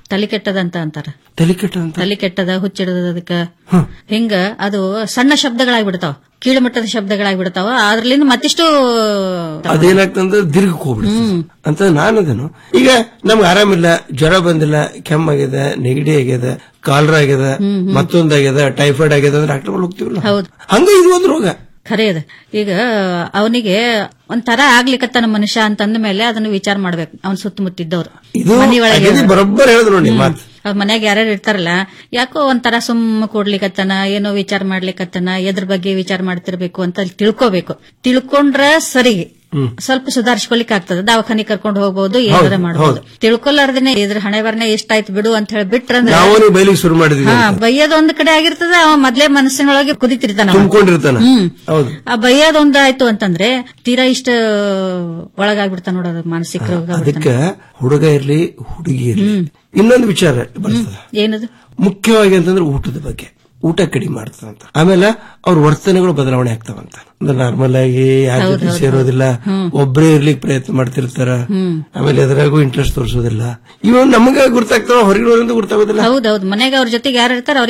ತಲೆ ಕೆಟ್ಟದಂತ ಅಂತಾರ ತಲೆ ಕೆಟ್ಟ ಅಂತ ತಲೆ ಕೆಟ್ಟದ ಹುಚ್ಚಿಡದ ಅದಕ್ಕ ಹಿಂಗ ಅದು ಸಣ್ಣ ಶಬ್ದಗಳಾಗ್ಬಿಡ್ತಾವ ಕೀಳುಮಟ್ಟದ ಶಬ್ದಗಳಾಗ್ಬಿಡ್ತಾವ ಅದ್ರಲ್ಲಿಂದ ಮತ್ತಿಷ್ಟು ಅದೇನಾಗ್ತಂದ್ರೆ ದೀರ್ಘಕ್ಕೆ ಹೋಗ್ಬಿಡುತ್ತೆ ಅಂತ ನಾನದೇನು ಈಗ ನಮ್ಗೆ ಆರಾಮಿಲ್ಲ ಜ್ವರ ಬಂದಿಲ್ಲ ಕೆಮ್ಮಾಗಿದೆ ನೆಗಡಿ ಆಗ್ಯದ ಕಾಲರ ಆಗ್ಯದ ಮತ್ತೊಂದಾಗ್ಯದ ಟೈಫಾಯ್ಡ್ ಆಗ್ಯದ ಅಂದ್ರೆ ಡಾಕ್ಟರ್ ಹೋಗ್ತೀವಲ್ಲ ಹೌದು ಹಂಗ ಇದು ಒಂದು ರೋಗ ಖರೆ ಅದ ಈಗ ಅವನಿಗೆ ಒಂಥರ ಆಗ್ಲಿಕತ್ತಾನ ಮನುಷ್ಯ ಅಂತಂದ ಮೇಲೆ ಅದನ್ನ ವಿಚಾರ ಮಾಡ್ಬೇಕು ಅವನ್ ಸುತ್ತಮುತ್ತಿದ್ದವ್ರು ಇದು ಅಗದಿ ಬರೋಬ್ಬರ್ ಹೇಳಿದ್ರು ನೋಡಿ ಮಾತು ಅವ್ರ ಮನ್ಯಾಗ ಯಾರ್ಯಾರು ಇರ್ತಾರಲ್ಲ ಯಾಕೋ ಒಂಥರ ಸುಮ್ಮ ಕೊಡ್ಲಿಕತ್ತನ ಏನೋ ವಿಚಾರ ಮಾಡ್ಲಿಕತ್ತನ ಎದ್ರ ಬಗ್ಗೆ ವಿಚಾರ ಮಾಡ್ತಿರ್ಬೇಕು ಅಂತ ಅಲ್ಲಿ ತಿಳ್ಕೋಬೇಕು ತಿಳ್ಕೊಂಡ್ರ ಸರಿ ಸ್ವಲ್ಪ ಸುಧಾರಿಸ್ಕೊಲಿಕ್ ಆಗ್ತದೆ ದವಾಖಾನೆ ಕರ್ಕೊಂಡು ಹೋಗ್ಬೋದು ಏನಾರ ಹೌದು, ಮಾಡ್ಬೋದು ತಿಳ್ಕೊಲಾರ್ದೇನೆ ಇದ್ರ ಹಣೆ ಬರ್ನೆ ಎಷ್ಟಾಯ್ತು ಬಿಡು ಅಂತ ಹೇಳಿ ಬಿಟ್ರಂದ್ರೆ ನಾವು ನೀವು ಬೈಲಿಗೆ ಶುರು ಮಾಡಿದ್ವಿ ಹಾ ಬೈಯೋದ್ ಒಂದ್ ಕಡೆ ಆಗಿರ್ತದ ಅವ ಮೊದ್ಲೇ ಮನಸ್ಸಿನೊಳಗೆ ಕುದಿತಿರ್ತಾನ ಅವ. ತುಂಬಿಕೊಂಡಿರ್ತಾನ ಹ್ಮ್. ಹೌದು ಆ ಬೈಯೋದೊಂದ್ ಆಯ್ತು ಅಂತಂದ್ರೆ ತೀರಾ ಇಷ್ಟ ಒಳಗಾಗ್ಬಿಡ್ತಾನ ನೋಡೋದು ಮಾನಸಿಕ ರೋಗ ಅದಕ್ಕೆ ಹುಡುಗ ಇರ್ಲಿ ಹುಡುಗಿ ಇರ್ಲಿ ಇನ್ನೊಂದು ವಿಚಾರ ಬರ್ತದೆ ಏನದು ಮುಖ್ಯವಾಗಿ ಅಂತಂದ್ರೆ ಊಟದ ಬಗ್ಗೆ ಊಟ ಕಡಿಮೆ ಮಾಡ್ತದಂತ ಆಮೇಲೆ ಅವ್ರ ವರ್ತನೆಗಳು ಬದಲಾವಣೆ ಆಗ್ತಾವಂತ ಅಂದ್ರೆ ನಾರ್ಮಲ್ ಆಗಿ ಯಾರ ಹೌದ್ ಜೊತೆ ಹೌದ್ ಸೇರೋದಿಲ್ಲ ಹ್ಮ್. ಒಬ್ಬರೇ ಇರ್ಲಿಕ್ಕೆ ಪ್ರಯತ್ನ ಮಾಡ್ತಿರ್ತಾರ ಹ್ಮ್. ಆಮೇಲೆ ಎದುರಾಗೂ ಇಂಟ್ರೆಸ್ಟ್ ತೋರಿಸೋದಿಲ್ಲ ಇವ್ ನಮಗ ಗೊತ್ತಾಗ್ತಾವ ಹೊರಗಿನವರಿಂದ ಗೊತ್ತಾಗೋದಿಲ್ಲ ಹೌದೌದು ಮನೆಗೆ ಅವ್ರ ಜೊತೆಗೆ ಯಾರು ಇರ್ತಾರ